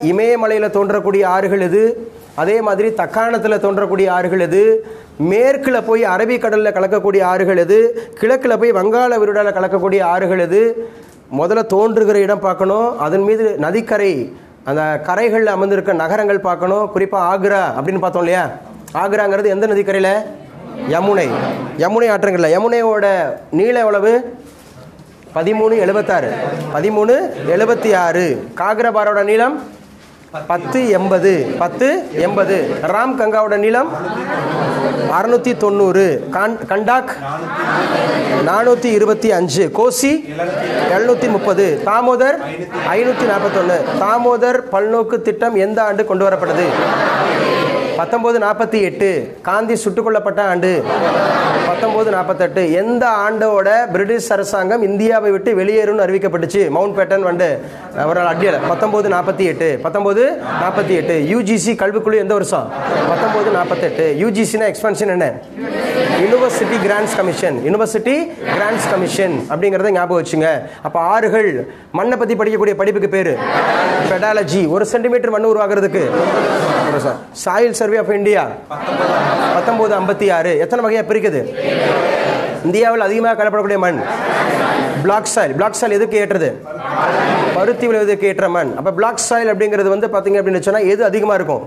இமயமலையில் தோன்றக்கூடிய ஆறுகள் எது அதே மாதிரி தக்காணத்தில் தோன்றக்கூடிய ஆறுகள் எது மேற்கில் போய் அரபிக்கடலில் கலக்கக்கூடிய ஆறுகள் எது கிழக்கில் போய் வங்காள விரிகுடாவில் கலக்கக்கூடிய ஆறுகள் எது முதல்ல தோன்றுகிற இடம் பார்க்கணும் அதன் மீது நதிக்கரை அந்த கரைகளில் அமர்ந்திருக்க நகரங்கள் பார்க்கணும் குறிப்பாக ஆக்ரா அப்படின்னு பார்த்தோம் இல்லையா ஆக்ராங்கிறது எந்த நதிக்கரையில் யமுனை யமுனை ஆற்றங்கள்ல யமுனையோட நீளம் எவ்வளவு பதிமூணு எழுபத்தாறு பதிமூணு எழுபத்தி ஆறு காக்ரபாரோட நீளம் பத்து எண்பது பத்து எண்பது ராம் கங்காவோட நீளம் அறுநூத்தி தொண்ணூறு கான் கண்டாக் நானூற்றி இருபத்தி அஞ்சு கோசி எழுநூற்றி முப்பது தாமோதர் ஐநூற்றி நாற்பத்தொன்று தாமோதர் பல்நோக்கு திட்டம் எந்த ஆண்டு கொண்டு வரப்பட்டது பத்தொம்போது நாற்பத்தி எட்டு காந்தி சுட்டுக் கொல்லப்பட்ட ஆண்டு பத்தொம்போது நாற்பத்தெட்டு எந்த ஆண்டோட பிரிட்டிஷ் அரசாங்கம் இந்தியாவை விட்டு வெளியேறும்னு அறிவிக்கப்பட்டுச்சு மவுண்ட் பேட்டன் வந்து அவரால் அடியல பத்தொம்போது நாற்பத்தி எட்டு பத்தொம்போது நாற்பத்தி எட்டு யூஜிசி கல்விக்குழு எந்த வருஷம் பத்தொம்போது நாற்பத்தெட்டு யூஜிசினா எக்ஸ்பென்ஷன் என்ன university grants commission university grants commission அப்படிங்கிறத ஞாபகம் வச்சுங்க அப்போ ஆறுகள் மண்ணை பற்றி படிக்கக்கூடிய படிப்புக்கு பேர் பெடாலஜி ஒரு சென்டிமீட்டர் மண் உருவாக்குறதுக்கு சாயில் சர்வே ஆஃப் இந்தியா பத்தொம்போது ஐம்பத்தி ஆறு எத்தனை வகையாக பிரிக்குது இந்தியாவில் அதிகமாக காணப்படக்கூடிய மண் பிளாக் சாயில் பிளாக் சாயில் எதுக்கு ஏற்றது பருத்தி விளைவதற்கு ஏற்ற மண் அப்போ பிளாக் சாயில் அப்படிங்கிறது வந்து பார்த்தீங்க அப்படின்னு சொன்னால் எது அதிகமாக இருக்கும்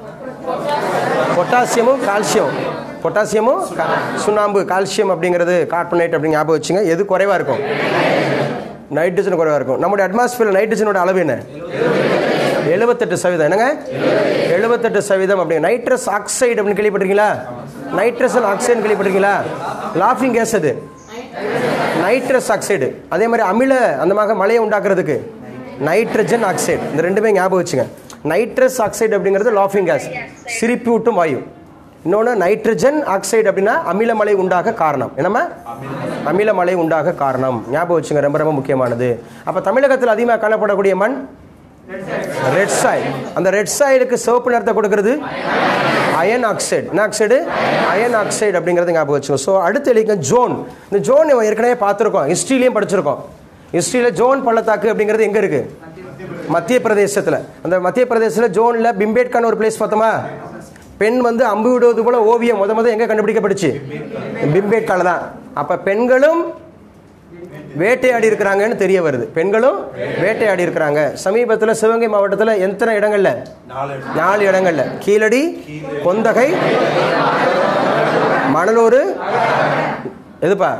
பொட்டாசியமும் கால்சியம் பொட்டாசியமும் கா- சுண்ணாம்பு கால்சியம் அப்படிங்கிறது கார்பனேட் அப்படி ஞாபகம் வச்சுங்க எது குறைவாக இருக்கும் நைட்ரஜன் குறைவாக இருக்கும் நம்முடைய அட்மாஸ்பியர் நைட்ரஜனோட அளவு என்ன எழுபத்தெட்டு சதவீதம் என்னங்க எழுபத்தெட்டு சதவீதம் அப்படி நைட்ரஸ் ஆக்சைடு அப்படின்னு கேள்விப்பட்டிருக்கீங்களா நைட்ரசன் ஆக்சைடு கேள்விப்பட்டிருக்கீங்களா லாஃபிங் கேஸ் அது நைட்ரஸ் ஆக்சைடு அதே மாதிரி அமில அந்த மாதிரி மழையை உண்டாக்குறதுக்கு நைட்ரஜன் ஆக்சைடு இந்த ரெண்டுமே ஞாபகம் வச்சுங்க நைட்ரஸ் ஆக்சைடு அப்படிங்கிறது லாஃபிங் கேஸ் சிரிப்பூட்டும் வாயு இன்னொன்று நைட்ரஜன் ஆக்சைடு அப்படின்னா அமிலமலை உண்டாக காரணம் என்னம்மா அமிலமலை உண்டாக காரணம் ஞாபகம் வச்சுங்க ரொம்ப ரொம்ப முக்கியமானது அப்போ தமிழகத்தில் அதிகமாக காணப்படக்கூடிய மண் ரெட் சாயில் அந்த ரெட் சாயிலுக்கு சிவப்பு நிறத்தை கொடுக்கறது அயன் ஆக்சைடு என்ன ஆக்சைடு அயன் ஆக்சைடு அப்படிங்கிறது ஞாபகம் வச்சுக்கோ ஸோ அடுத்து எழுதிங்க ஜோன் இந்த ஜோன் நம்ம ஏற்கனவே பார்த்துருக்கோம் ஹிஸ்ட்ரிலையும் படிச்சிருக்கோம் ஹிஸ்ட்ரியில் ஜோன் பள்ளத்தாக்கு அப்படிங்கிறது எங்கே இருக்கு மத்திய பிரதேசத்தில் அந்த மத்திய பிரதேசத்தில் ஜோனில் பிம்பேட்கான ஒரு பிளேஸ் பார்த்தோமா பெண் வந்து அம்பு விடுவது போல ஓவியம் முத முத எங்கே கண்டுபிடிக்கப்பட்டுச்சு பிம்பேட்கால தான் அப்போ பெண்களும் வேட்டையாடி இருக்கிறாங்கன்னு தெரிய வருது பெண்களும் வேட்டையாடி இருக்கிறாங்க சமீபத்தில் சிவகங்கை மாவட்டத்தில் எத்தனை இடங்கள்ல நாலு இடங்கள்ல கீழடி கொந்தகை மணலூர் எதுப்பா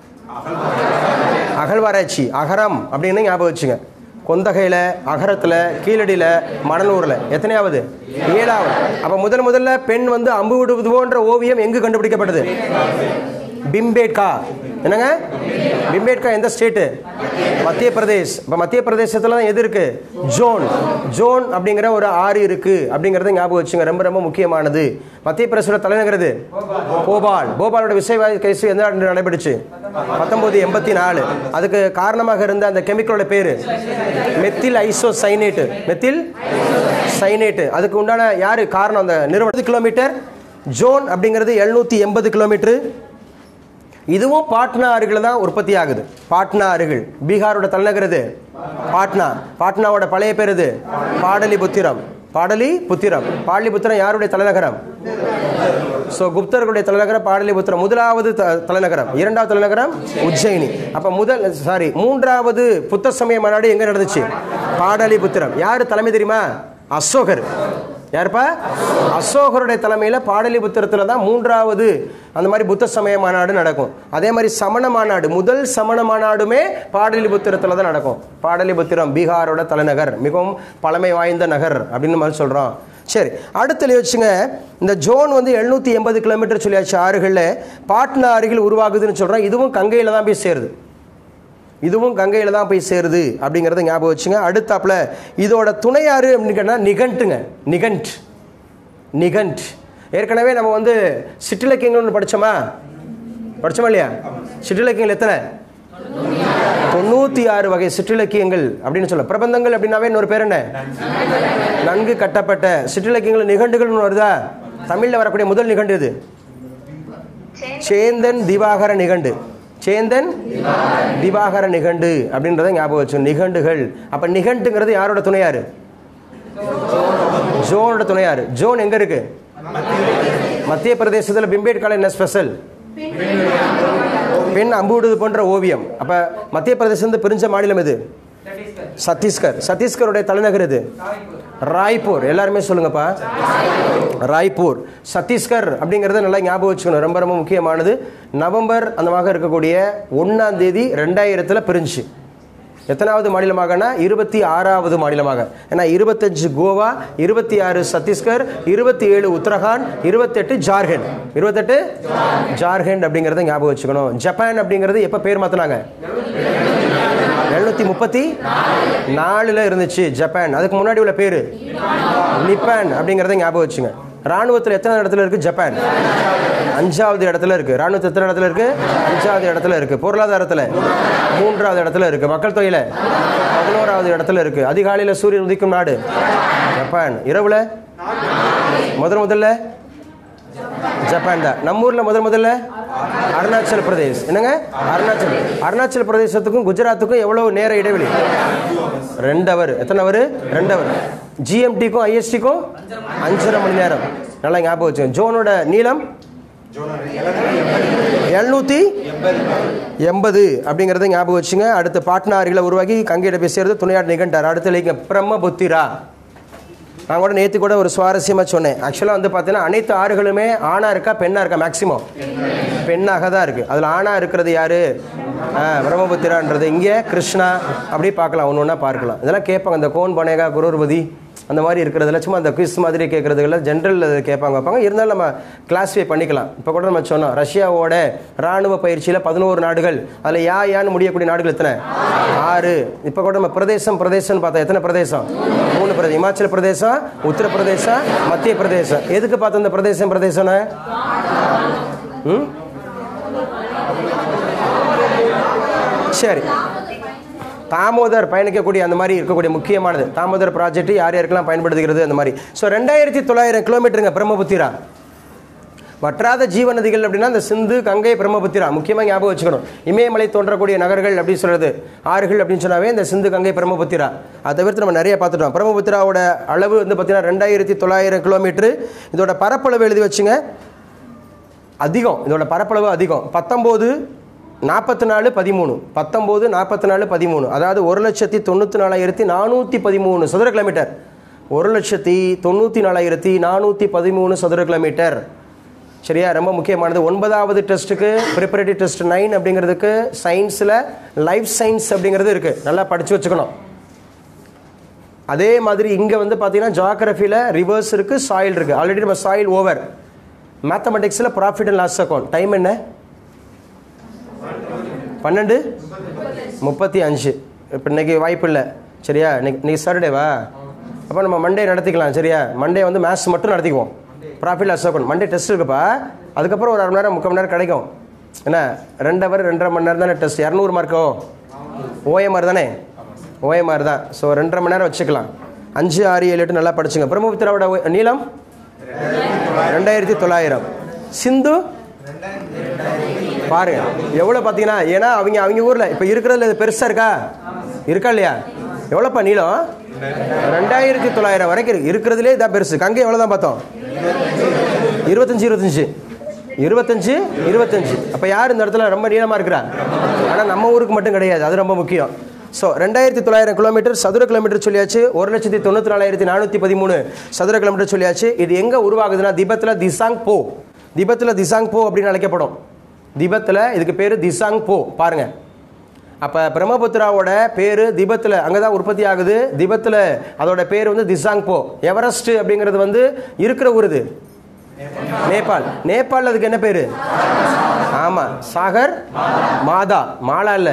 அகழ்வாராய்ச்சி அகரம் அப்படின்னு ஞாபகம் வச்சுங்க கொந்தகையில் அகரத்தில் கீழடியில் மணலூரில் எத்தனையாவது ஏழாவது அப்போ முதல் முதல்ல பெண் வந்து அம்பு விடுவது போன்ற ஓவியம் எங்கு கண்டுபிடிக்கப்பட்டது பிம்பேட்கா என்னங்க பிம்பேட்கா எந்த ஸ்டேட்டு மத்திய பிரதேஷ் இப்போ மத்திய பிரதேசத்தில் தான் எது இருக்கு ஜோன் ஜோன் அப்படிங்கிற ஒரு ஆறு இருக்கு அப்படிங்கிறத ஞாபகம் வச்சுங்க ரொம்ப ரொம்ப முக்கியமானது மத்திய பிரதேசோட தலைநகரது போபால் போபாலோட விசைவாயு கேஸ் எந்த ஆண்டு நடைபெற்றுச்சு பத்தொன்பது எண்பத்தி நாலு அதுக்கு காரணமாக இருந்த அந்த கெமிக்கலோட பேரு methyl isocyanate methyl cyanate அதுக்கு உண்டான யாரு காரணம் அந்த நிறுவனம் கிலோமீட்டர் ஜோன் அப்படிங்கிறது எழுநூத்தி எண்பது கிலோமீட்டர் இதுவும் பாட்னா அருகில் தான் உற்பத்தி ஆகுது பாட்னா அருகில் பீகாரோட தலைநகர் இது பாட்னா பாட்னாவோட பழைய பேர் இது பாடலிபுத்திரம் பாடலிபுத்திரம் பாடலிபுத்திரம் யாருடைய தலைநகரம் ஸோ குப்தர்களுடைய தலைநகரம் பாடலிபுத்திரம் முதலாவது த- தலைநகரம் இரண்டாவது தலைநகரம் உஜ்ஜயினி அப்போ முதல் சாரி மூன்றாவது புத்த சமய மாநாடு எங்கே நடந்துச்சு பாடலிபுத்திரம் யார் தலைமை தெரியுமா அசோகர் யாருப்பா அசோகருடைய தலைமையில் பாடலிபுத்திரத்தில் தான் மூன்றாவது அந்த மாதிரி புத்த சமய மாநாடு நடக்கும் அதே மாதிரி சமண மாநாடு முதல் சமண மாநாடுமே பாடலிபுத்திரத்தில் தான் நடக்கும் பாடலிபுத்திரம் பீகாரோட தலைநகர் மிகவும் பழமை வாய்ந்த நகர் அப்படின்னு மாதிரி சொல்கிறோம் சரி அடுத்து வச்சுங்க இந்த ஜோன் வந்து எழுநூற்றி எண்பது கிலோமீட்டர் சொல்லியாச்சு ஆறுகளில் பாட்னா அருகில் உருவாகுதுன்னு சொல்கிறோம் இதுவும் கங்கையில் தான் போய் சேருது இதுவும் கங்கையில் தான் போய் சேருது அப்படிங்கிறத ஞாபகம் வச்சுங்க அடுத்தாப்புல இதோட துணையாறு அப்படின்னு கேட்டால் நிகண்ட்டுங்க நிகண்ட் நிகண்ட் ஏற்கனவே நம்ம வந்து சிற்றிலக்கியங்கள் ஒன்று படித்தோமா படித்தோமா இல்லையா சிற்றிலக்கியங்கள் எத்தனை தொண்ணூற்றி ஆறு வகை சிற்றிலக்கியங்கள் அப்படின்னு சொல்ல பிரபந்தங்கள் அப்படின்னாவே இன்னொரு பேர் என்ன நன்கு கட்டப்பட்ட சிற்றிலக்கியங்கள் நிகண்டுகள்னு வருதா தமிழில் வரக்கூடிய முதல் நிகண்டு இது சேந்தன் திவாகர நிகண்டு சேந்தன் திவாகர நிகண்டு அப்படின்றத ஞாபகம் வச்சு நிகண்டுகள் அப்ப நிகண்டுங்கிறது யாரோட துணையாரு ஜோனோட துணையார் ஜோன் எங்க இருக்கு மத்திய பிரதேசத்தில் பிம்பேட்கால என்ன ஸ்பெஷல் பெண் அம்பு விடுவது போன்ற ஓவியம் அப்ப மத்திய பிரதேசம் பிரிஞ்ச மாநிலம் எது சத்தீஸ்கர் சத்தீஸ்கருடைய தலைநகர் எது ராய்ப்பூர் எல்லாருமே சொல்லுங்கப்பா ராய்ப்பூர் சத்தீஸ்கர் அப்படிங்கிறத நல்லா ஞாபகம் வச்சுக்கணும் ரொம்ப ரொம்ப முக்கியமானது நவம்பர் அந்த மாதிரி இருக்கக்கூடிய ஒன்றாம் தேதி ரெண்டாயிரத்தில் பிரிஞ்சு எத்தனாவது மாநிலமாகனா இருபத்தி ஆறாவது மாநிலமாக ஏன்னா இருபத்தஞ்சு கோவா இருபத்தி ஆறு சத்தீஸ்கர் இருபத்தி ஏழு உத்தரகாண்ட் இருபத்தெட்டு ஜார்க்கண்ட் இருபத்தெட்டு ஜார்க்கண்ட் அப்படிங்கிறத ஞாபகம் வச்சுக்கணும் ஜப்பான் அப்படிங்கிறது எப்போ பேர் மாற்றினாங்க எழுநூத்தி முப்பத்தி நாலுல இருந்துச்சு ஜப்பான் அதுக்கு முன்னாடி உள்ள பேரு நிப்பான் அப்படிங்கறத ஞாபகம் வச்சுங்க ராணுவத்தில் எத்தனை இடத்துல இருக்கு ஜப்பான் அஞ்சாவது இடத்துல இருக்கு ராணுவத்தில் எத்தனை இடத்துல இருக்கு அஞ்சாவது இடத்துல இருக்கு பொருளாதாரத்தில் மூன்றாவது இடத்துல இருக்கு மக்கள் தொகையில பதினோராவது இடத்துல இருக்கு அதிகாலையில சூரியன் உதிக்கும் நாடு ஜப்பான் இரவுல முதல் முதல்ல ஜப்பான் தான் நம்ம ஊர்ல முதல் முதல்ல அருணாச்சல் பிரதேஷ் என்னங்க அருணாச்சல் அருணாச்சல் பிரதேசத்துக்கும் குஜராத்துக்கும் எவ்வளவு நேர இடைவெளி ரெண்டு அவர் எத்தனை அவர் ரெண்டு அவர் ஜிஎம்டிக்கும் ஐஎஸ்டிக்கும் அஞ்சரை மணி நேரம் நல்லா ஞாபகம் வச்சுக்கோங்க ஜோனோட நீளம் எழுநூத்தி எண்பது அப்படிங்கறத ஞாபகம் வச்சுங்க அடுத்து பாட்னாரிகளை உருவாக்கி கங்கையிட பேசுறது துணையாடு நிகண்டார் அடுத்து லைக்க பிரம்மபுத்திரா நான் கூட நேற்று கூட ஒரு சுவாரஸ்யமாக சொன்னேன் ஆக்சுவலாக வந்து பார்த்தீங்கன்னா அனைத்து ஆறுகளுமே ஆணாக இருக்கா பெண்ணாக இருக்கா மேக்ஸிமம் பெண்ணாக தான் இருக்குது அதில் ஆணாக இருக்கிறது யார் பிரம்மபுத்திரான்றது இங்கே கிருஷ்ணா அப்படி பார்க்கலாம் ஒன்று ஒன்றா பார்க்கலாம் இதெல்லாம் கேட்பாங்க இந்த கோன் பனேகா குருர்பதி அந்த மாதிரி இருக்கிறதுல சும்மா அந்த குவிஸ் மாதிரி கேட்குறதுல ஜென்ரல் கேட்பாங்க வைப்பாங்க இருந்தாலும் நம்ம கிளாஸிஃபை பண்ணிக்கலாம் இப்போ கூட நம்ம சொன்னோம் ரஷ்யாவோட ராணுவ பயிற்சியில் பதினோரு நாடுகள் அதில் யா யான்னு முடியக்கூடிய நாடுகள் எத்தனை ஆறு இப்போ கூட நம்ம பிரதேசம் பிரதேசம்னு பார்த்தா எத்தனை பிரதேசம் மூணு பிரதேசம் இமாச்சல பிரதேசம் உத்தரப்பிரதேசம் மத்திய பிரதேசம் எதுக்கு பார்த்தோம் இந்த பிரதேசம் பிரதேசம்னு ம் சரி தாமோதர் பயணிக்கக்கூடிய அந்த மாதிரி இருக்கக்கூடிய முக்கியமானது தாமோதர் ப்ராஜெக்ட் யார் யாருக்கெல்லாம் பயன்படுத்துகிறது அந்த மாதிரி ஸோ ரெண்டாயிரத்தி தொள்ளாயிரம் கிலோமீட்டருங்க பிரம்மபுத்திரா வற்றாத ஜீவ நதிகள் அப்படின்னா இந்த சிந்து கங்கை பிரம்மபுத்திரா முக்கியமாக ஞாபகம் வச்சுக்கணும் இமயமலை தோன்றக்கூடிய நகர்கள் அப்படின்னு சொல்றது ஆறுகள் அப்படின்னு சொன்னாவே இந்த சிந்து கங்கை பிரம்மபுத்திரா அதை தவிர்த்து நம்ம நிறைய பார்த்துட்டோம் பிரம்மபுத்திராவோட அளவு வந்து பார்த்தீங்கன்னா ரெண்டாயிரத்தி தொள்ளாயிரம் கிலோமீட்டர் இதோட பரப்பளவு எழுதி வச்சுங்க அதிகம் இதோட பரப்பளவு அதிகம் பத்தொம்போது நாற்பத்தி நாலு பதிமூணு பத்தொம்போது நாற்பத்தி நாலு பதிமூணு அதாவது ஒரு லட்சத்தி தொண்ணூற்றி நாலாயிரத்தி நானூற்றி பதிமூணு சதுர கிலோமீட்டர் ஒரு லட்சத்தி தொண்ணூற்றி நாலாயிரத்தி நானூற்றி பதிமூணு சதுர கிலோமீட்டர் சரியா ரொம்ப முக்கியமானது ஒன்பதாவது டெஸ்ட்டுக்கு ப்ரிப்பரேட்டரி டெஸ்ட் நைன் அப்படிங்கிறதுக்கு சயின்ஸில் லைஃப் சயின்ஸ் அப்படிங்கிறது இருக்குது நல்லா படித்து வச்சுக்கணும் அதே மாதிரி இங்கே வந்து பார்த்தீங்கன்னா ஜாகிரஃபியில் ரிவர்ஸ் இருக்குது சாயில் இருக்குது ஆல்ரெடி நம்ம சாயில் ஓவர் மேத்தமெட்டிக்ஸில் profit and loss account time என்ன பன்னெண்டு முப்பத்தி அஞ்சு இப்போ இன்னைக்கு வாய்ப்பு இல்லை சரியா இன்னைக்கு இன்னைக்கு சாட்டர்டேவா அப்போ நம்ம மண்டே நடத்திக்கலாம் சரியா மண்டே வந்து மேத்ஸ் மட்டும் நடத்திக்குவோம் profit loss account Monday test இருக்குப்பா அதுக்கப்புறம் ஒரு அரை மணி நேரம் முக்கால் மணி நேரம் கிடைக்கும் என்ன ரெண்டு ஹவர் ரெண்டரை மணி நேரம் தானே டெஸ்ட் இரநூறு மார்க்கோ ஓஎம்ஆர் தானே ஓஎம்ஆர் தான் ஸோ ரெண்டரை மணி நேரம் வச்சுக்கலாம் அஞ்சு ஆறு ஏழு எட்டு நல்லா படிச்சுங்க பிரம்மபுத்திராவோட ஒ- நீளம் ரெண்டாயிரத்தி தொள்ளாயிரம் சிந்து பாருங்க எவ்வளோ பார்த்தீங்கன்னா ஏன்னா அவங்க அவங்க ஊரில் இப்போ இருக்கிறதுல இது பெருசாக இருக்கா இருக்கா இல்லையா எவ்வளோப்பா நீளம் ரெண்டாயிரத்தி தொள்ளாயிரம் வரைக்கும் இருக்கு இருக்கிறதுலே இதான் பெருசு கங்கை எவ்வளோ தான் பார்த்தோம் இருபத்தஞ்சு இருபத்தஞ்சு இருபத்தஞ்சு இருபத்தஞ்சு அப்போ யார் இந்த இடத்துல ரொம்ப நீளமாக இருக்கிறா ஆனால் நம்ம ஊருக்கு மட்டும் கிடையாது அது ரொம்ப முக்கியம் ஸோ ரெண்டாயிரத்தி தொள்ளாயிரம் கிலோமீட்டர் சதுர கிலோமீட்டர் சொல்லியாச்சு ஒரு லட்சத்தி தொண்ணூற்றி நாலாயிரத்தி நானூற்றி பதிமூணு சதுர கிலோமீட்டர் சொல்லியாச்சு இது எங்கே உருவாகுதுன்னா திபத்தில் திசாங் போ திபத்தில் திசாங் போ அப்படின்னு அழைக்கப்படும் திபத்தில் இதுக்கு பேர் திசாங் போ பாருங்க அப்போ பிரம்மபுத்திராவோட பேர் திபத்தில் அங்கே தான் உற்பத்தி ஆகுது திபத்தில் அதோட பேர் வந்து திசாங் போ எவரெஸ்ட் அப்படிங்கிறது வந்து இருக்கிற ஊர் இது நேபாள் நேபாள் அதுக்கு என்ன பேரு ஆமா சாகர் மாதா மாலா இல்ல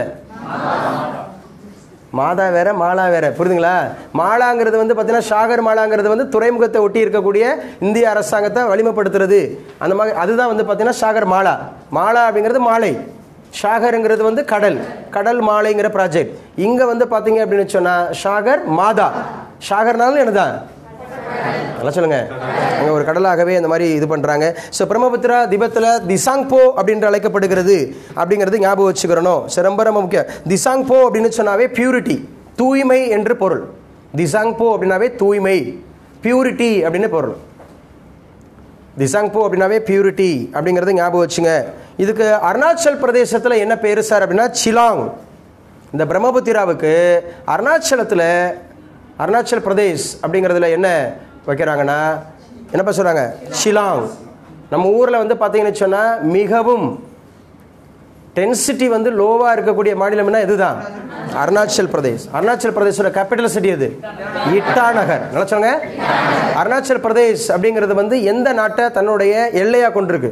மாதா வேற மாலா வேற புரியுதுங்களா மாலாங்கிறது வந்து பார்த்தீங்கன்னா சாகர் மாலாங்கிறது வந்து துறைமுகத்தை ஒட்டி இருக்கக்கூடிய இந்திய அரசாங்கத்தை வலிமைப்படுத்துறது அந்த மாதிரி அதுதான் வந்து பார்த்தீங்கன்னா சாகர் மாலா மாலா அப்படிங்கிறது மாலை ஷாகருங்கிறது வந்து கடல் கடல் மாலைங்கிற ப்ராஜெக்ட் இங்கே வந்து பார்த்தீங்க அப்படின்னு சொன்னால் ஷாகர் மாதா ஷாகர்னாலும் என்னதான் நல்லா சொல்லுங்க அங்கே ஒரு கடலாகவே அந்த மாதிரி இது பண்ணுறாங்க ஸோ பிரம்மபுத்திரா திபத்தில் திசாங் போ அப்படின்று அழைக்கப்படுகிறது அப்படிங்கிறது ஞாபகம் வச்சுக்கிறணும் ஸோ ரொம்ப ரொம்ப முக்கியம் திசாங் போ அப்படின்னு சொன்னாவே பியூரிட்டி தூய்மை என்று பொருள் திசாங்போ அப்படின்னாவே தூய்மை பியூரிட்டி அப்படின்னு பொருள் திசாங்போ அப்படின்னாவே பியூரிட்டி அப்படிங்கிறது ஞாபகம் வச்சுங்க இதுக்கு அருணாச்சல் பிரதேசத்தில் என்ன பேர் சார் அப்படின்னா சிலாங் இந்த பிரம்மபுத்திராவுக்கு அருணாச்சலத்தில் அருணாச்சல் பிரதேஷ் அப்படிங்கிறதுல என்ன வைக்கிறாங்கன்னா என்னப்பா சொல்கிறாங்க ஷிலாங் நம்ம ஊரில் வந்து பார்த்தீங்கன்னு சொன்னால் மிகவும் டென்சிட்டி வந்து லோவாக இருக்கக்கூடிய மாநிலம்னா இதுதான் அருணாச்சல் பிரதேஷ் அருணாச்சல் பிரதேசோட கேபிட்டல் சிட்டி எது இட்டா நகர் நல்லா சொல்லுங்க அருணாச்சல் பிரதேஷ் அப்படிங்கிறது வந்து எந்த நாட்டை தன்னுடைய எல்லையாக கொண்டிருக்கு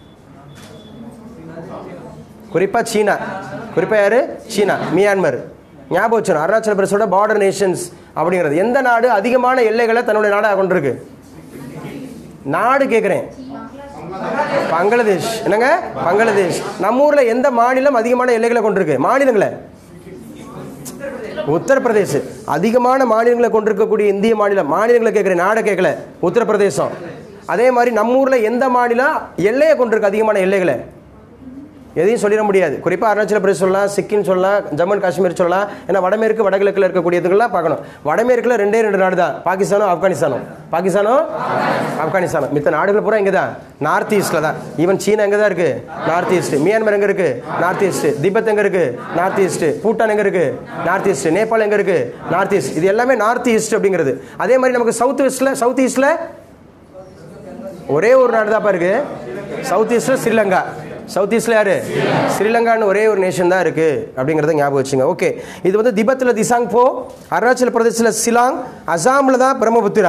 குறிப்பாக சீனா குறிப்பாக யாரு சீனா மியான்மர் ஞாபகம் வச்சுக்கணும் அருணாச்சல பிரதேசோட பார்டர் நேஷன்ஸ் அப்படிங்கிறது எந்த நாடு அதிகமான எல்லைகளை தன்னுடைய நாடாக கொண்டிருக்கு நாடு கேட்குறேன் பங்களாதேஷ் என்னங்க பங்களாதேஷ் நம்ம ஊர்ல எந்த மாநிலம் அதிகமான எல்லைகளை கொண்டிருக்கு மாநிலங்களை உத்தரப்பிரதேஷ் அதிகமான மாநிலங்களை கொண்டிருக்கக்கூடிய இந்திய மாநிலம் மாநிலங்களை கேட்குறேன் நாடை கேட்கல உத்தரப்பிரதேசம் அதே மாதிரி நம்ம ஊர்ல எந்த மாநிலம் எல்லையை கொண்டிருக்கு அதிகமான எல்லைகளை எதையும் சொல்லிட முடியாது குறிப்பாக அருணாச்சல பிரதேஷ் சொல்லலாம் சிக்கிம் சொல்லலாம் ஜம்மு அண்ட் காஷ்மீர் சொல்லலாம் ஏன்னா வடமேற்கு வடகிழக்கில் இருக்கக்கூடியதுக்கெல்லாம் பார்க்கணும் வடமேற்கில் ரெண்டே ரெண்டு நாடு தான் பாகிஸ்தானும் ஆப்கானிஸ்தானும் பாகிஸ்தானும் ஆப்கானிஸ்தானும் மித்த நாடுகள் பூரா இங்கே தான் நார்த் ஈஸ்டில் தான் ஈவன் சீனா எங்கே தான் இருக்குது நார்த் ஈஸ்ட் மியான்மர் எங்கே இருக்குது நார்த் ஈஸ்ட் திபெத் எங்கே இருக்குது நார்த் ஈஸ்ட் பூட்டான் எங்கே இருக்குது நார்த் ஈஸ்ட் நேபாள் எங்கே இருக்குது நார்த் ஈஸ்ட் இது எல்லாமே நார்த் ஈஸ்ட் அப்படிங்கிறது அதே மாதிரி நமக்கு சவுத் வெஸ்ட்டில் சவுத் ஈஸ்ட்டில் ஒரே ஒரு நாடு தான்ப்பா இருக்கு சவுத் ஈஸ்டில் ஸ்ரீலங்கா சவுத் ஈஸ்டில் யாரு ஸ்ரீலங்கான்னு ஒரே ஒரு நேஷன் தான் இருக்கு அப்படிங்கிறத ஞாபகம் வச்சுங்க ஓகே இது வந்து திபத்தில் திசாங் போ அருணாச்சல பிரதேசத்தில் சிலாங் அசாமில் தான் பிரம்மபுத்திரா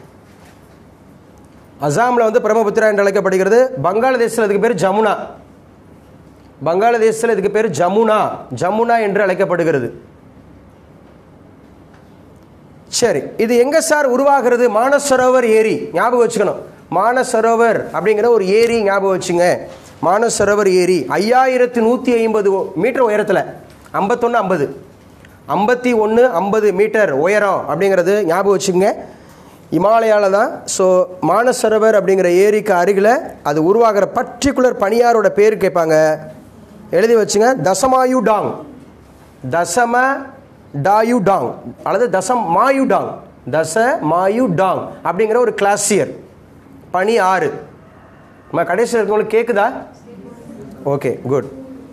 அசாமில் வந்து பிரம்மபுத்திரா என்று அழைக்கப்படுகிறது பங்களாதேஷில் இதுக்கு பேர் ஜமுனா பங்களாதேஷில் இதுக்கு பேர் ஜமுனா ஜமுனா என்று அழைக்கப்படுகிறது சரி இது எங்க சார் உருவாகிறது மானசரோவர் ஏரி ஞாபகம் வச்சுக்கணும் மானசரோவர் அப்படிங்கிற ஒரு ஏரி ஞாபகம் வச்சுங்க மானசரோவர் ஏரி ஐயாயிரத்தி நூற்றி ஐம்பது மீட்டர் உயரத்தில் ஐம்பத்தொன்று ஐம்பது ஐம்பத்தி ஒன்று ஐம்பது மீட்டர் உயரம் அப்படிங்கிறது ஞாபகம் வச்சுங்க இமாலயாவில் தான் ஸோ மானசரோவர் அப்படிங்கிற ஏரிக்கு அருகில் அது உருவாகிற பர்டிகுலர் பனியாரோட பேர் கேட்பாங்க எழுதி வச்சுங்க தசமாயு டாங் தசம டாயு டாங் அல்லது தசம் மாயு டாங் தச மாயு டாங் அப்படிங்கிற ஒரு கிளாசியர் பனி ஆறு நம்ம கடைசியில் இருக்கவங்களுக்கு கேட்குதா ஓகே குட்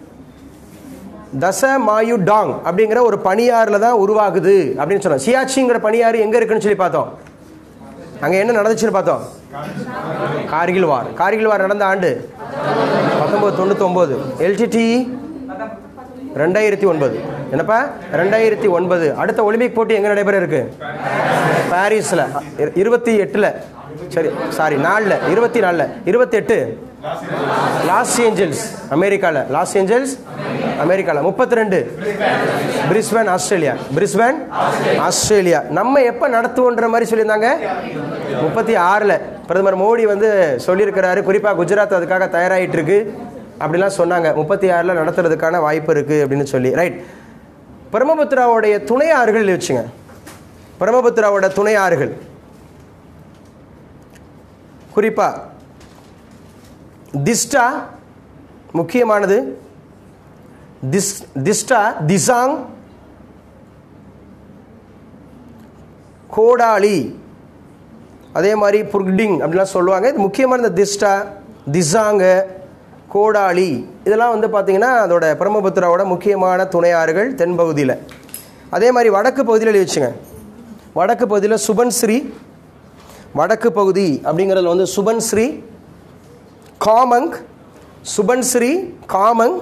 தச மாயு டாங் அப்படிங்கிற ஒரு பனியாறில் தான் உருவாகுது அப்படின்னு சொன்னோம் சியாச்சிங்கிற பனியாறு எங்கே இருக்குன்னு சொல்லி பார்த்தோம் அங்கே என்ன நடந்துச்சுன்னு பார்த்தோம் கார்கில் வார் கார்கில் வார் நடந்த ஆண்டு பத்தொம்பது தொண்ணூத்தொம்பது எல்டிடி ரெண்டாயிரத்தி ஒன்பது என்னப்பா ரெண்டாயிரத்தி ஒன்பது அடுத்த ஒலிம்பிக் போட்டி எங்கே நடைபெற இருக்கு பாரிஸில் இருபத்தி எட்டில் சரி சாரி நாலில் இருபத்தி நாலில் இருபத்தெட்டு லாஸ் ஏஞ்சல்ஸ் அமெரிக்காவில் லாஸ் ஏஞ்சல்ஸ் அமெரிக்காவில் முப்பத்தி ரெண்டு பிரிஸ்பேன் ஆஸ்திரேலியா பிரிஸ்பேன் ஆஸ்திரேலியா நம்ம எப்போ நடத்துவோன்ற மாதிரி சொல்லியிருந்தாங்க முப்பத்தி ஆறில் பிரதமர் மோடி வந்து சொல்லியிருக்கிறாரு குறிப்பாக குஜராத் அதுக்காக தயாராகிட்டு இருக்கு அப்படிலாம் சொன்னாங்க முப்பத்தி ஆறில் நடத்துறதுக்கான வாய்ப்பு இருக்குது அப்படின்னு சொல்லி ரைட் பிரம்மபுத்திராவுடைய துணை ஆறுகள் வச்சுங்க பிரம்மபுத்திராவோட துணை ஆறுகள் குறிப்பாக திஸ்டா முக்கியமானது திஸ் திஸ்டா திசாங் கோடாலி அதே மாதிரி புர்க்டிங் அப்படிலாம் சொல்லுவாங்க இது முக்கியமான இந்த திஸ்டா திசாங்க கோடாலி இதெல்லாம் வந்து பார்த்திங்கன்னா அதோட பிரம்மபுத்திராவோட முக்கியமான துணையாறுகள் தென்பகுதியில் அதே மாதிரி வடக்கு பகுதியில் எழுதி வச்சுங்க வடக்கு பகுதியில் சுபன்ஸ்ரீ வடக்கு பகுதி அப்படிங்கிறதுல வந்து சுபன்ஸ்ரீ காமங் சுபன்ஸ்ரீ காமங்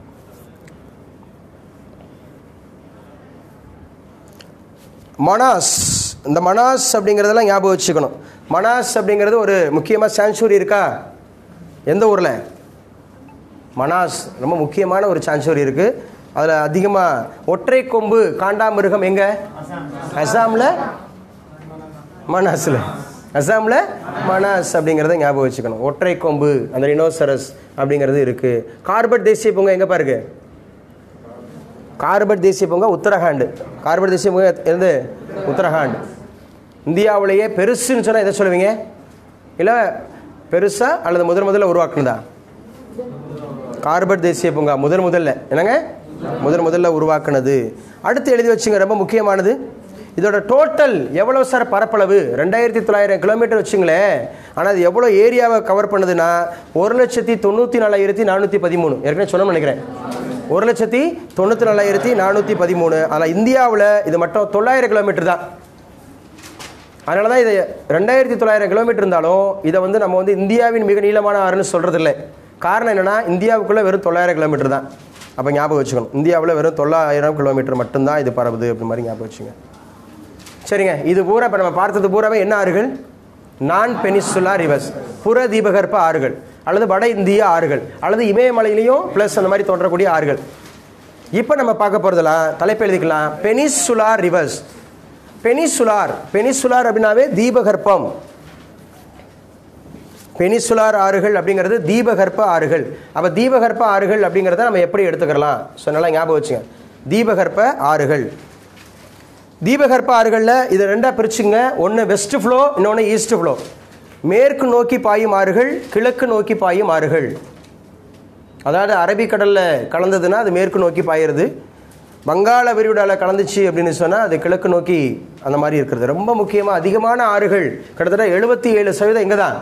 மனாஸ் இந்த மனாஸ் அப்படிங்கிறதெல்லாம் ஞாபகம் வச்சுக்கணும் மனாஸ் அப்படிங்கிறது ஒரு முக்கியமாக சான்ச்சுரி இருக்கா எந்த ஊரில் மனாஸ் ரொம்ப முக்கியமான ஒரு சான்ச்சுரி இருக்குது அதில் அதிகமாக ஒற்றை கொம்பு காண்டாமிருகம் எங்கே அசாமில் மனாஸில் அசாமில் மனாஸ் அப்படிங்கிறத ஞாபகம் வச்சுக்கணும் ஒற்றை கொம்பு அந்த ரினோசரஸ் அப்படிங்கிறது இருக்குது கார்பட் தேசிய பூங்கா எங்கே பாருக்கு கார்பட் தேசிய பூங்கா உத்தரகாண்ட் கார்பட் தேசிய பூங்கா எது உத்தரகாண்ட் இந்தியாவிலேயே பெருசுன்னு சொன்னால் எதை சொல்லுவீங்க இல்லை பெருசா அல்லது முதன் முதல்ல உருவாக்குனதா கார்பட் தேசிய பூங்கா முதன் முதல்ல என்னங்க முதன் முதல்ல உருவாக்குனது அடுத்து எழுதி வச்சுங்க ரொம்ப முக்கியமானது இதோட டோட்டல் எவ்வளோ சார் பரப்பளவு ரெண்டாயிரத்தி தொள்ளாயிரம் கிலோமீட்டர் வச்சுங்களேன் ஆனால் அது எவ்வளோ ஏரியாவை கவர் பண்ணுதுன்னா ஒரு லட்சத்தி தொண்ணூற்றி நாலாயிரத்தி நானூற்றி பதிமூணு ஏற்கனவே சொன்னோம்னு நினைக்கிறேன் ஒரு லட்சத்தி தொண்ணூற்றி நாலாயிரத்தி நானூற்றி பதிமூணு ஆனால் இந்தியாவில் இது மட்டும் தொள்ளாயிரம் கிலோமீட்டர் தான் அதனால தான் இதை ரெண்டாயிரத்தி தொள்ளாயிரம் கிலோமீட்டர் இருந்தாலும் இதை வந்து நம்ம வந்து இந்தியாவின் மிக நீளமான ஆறுன்னு சொல்கிறது இல்லை காரணம் என்னென்னா இந்தியாவுக்குள்ளே வெறும் தொள்ளாயிரம் கிலோமீட்டர் தான் அப்போ ஞாபகம் வச்சுக்கணும் இந்தியாவில் வெறும் தொள்ளாயிரம் கிலோமீட்டர் மட்டும்தான் இது பரவுது அப்படி மாதிரி ஞாபகம் வச்சுங்க சரிங்க இது பூரா இப்போ நம்ம பார்த்தது பூராவே என்ன ஆறுகள் நான் பெனிசுலா ரிவர்ஸ் புற தீபகற்ப ஆறுகள் அல்லது வட இந்திய ஆறுகள் அல்லது இமயமலையிலையும் ப்ளஸ் அந்த மாதிரி தோன்றக்கூடிய ஆறுகள் இப்போ நம்ம பார்க்க போகிறதுலாம் தலைப்பு எழுதிக்கலாம் பெனிசுலார் ரிவர்ஸ் பெனிசுலார் பெனிசுலார் அப்படின்னாவே தீபகற்பம் பெனிசுலார் ஆறுகள் அப்படிங்கிறது தீபகற்ப ஆறுகள் அப்போ தீபகற்ப ஆறுகள் அப்படிங்கிறத நம்ம எப்படி எடுத்துக்கலாம் ஸோ நல்லா ஞாபகம் வச்சுங்க தீபகற்ப ஆறுகள் தீபகற்ப ஆறுகளில் இது ரெண்டாக பிரிச்சுங்க ஒன்று வெஸ்ட் ஃப்ளோ இன்னொன்று ஈஸ்ட் ஃப்ளோ மேற்கு நோக்கி பாயும் ஆறுகள் கிழக்கு நோக்கி பாயும் ஆறுகள் அதாவது அரபிக்கடலில் கலந்ததுன்னா அது மேற்கு நோக்கி பாயிருது வங்காள விரிகுடாவில் கலந்துச்சு அப்படின்னு சொன்னால் அது கிழக்கு நோக்கி அந்த மாதிரி இருக்கிறது ரொம்ப முக்கியமாக அதிகமான ஆறுகள் கிட்டத்தட்ட எழுபத்தி ஏழு சதவீதம் எங்கே தான்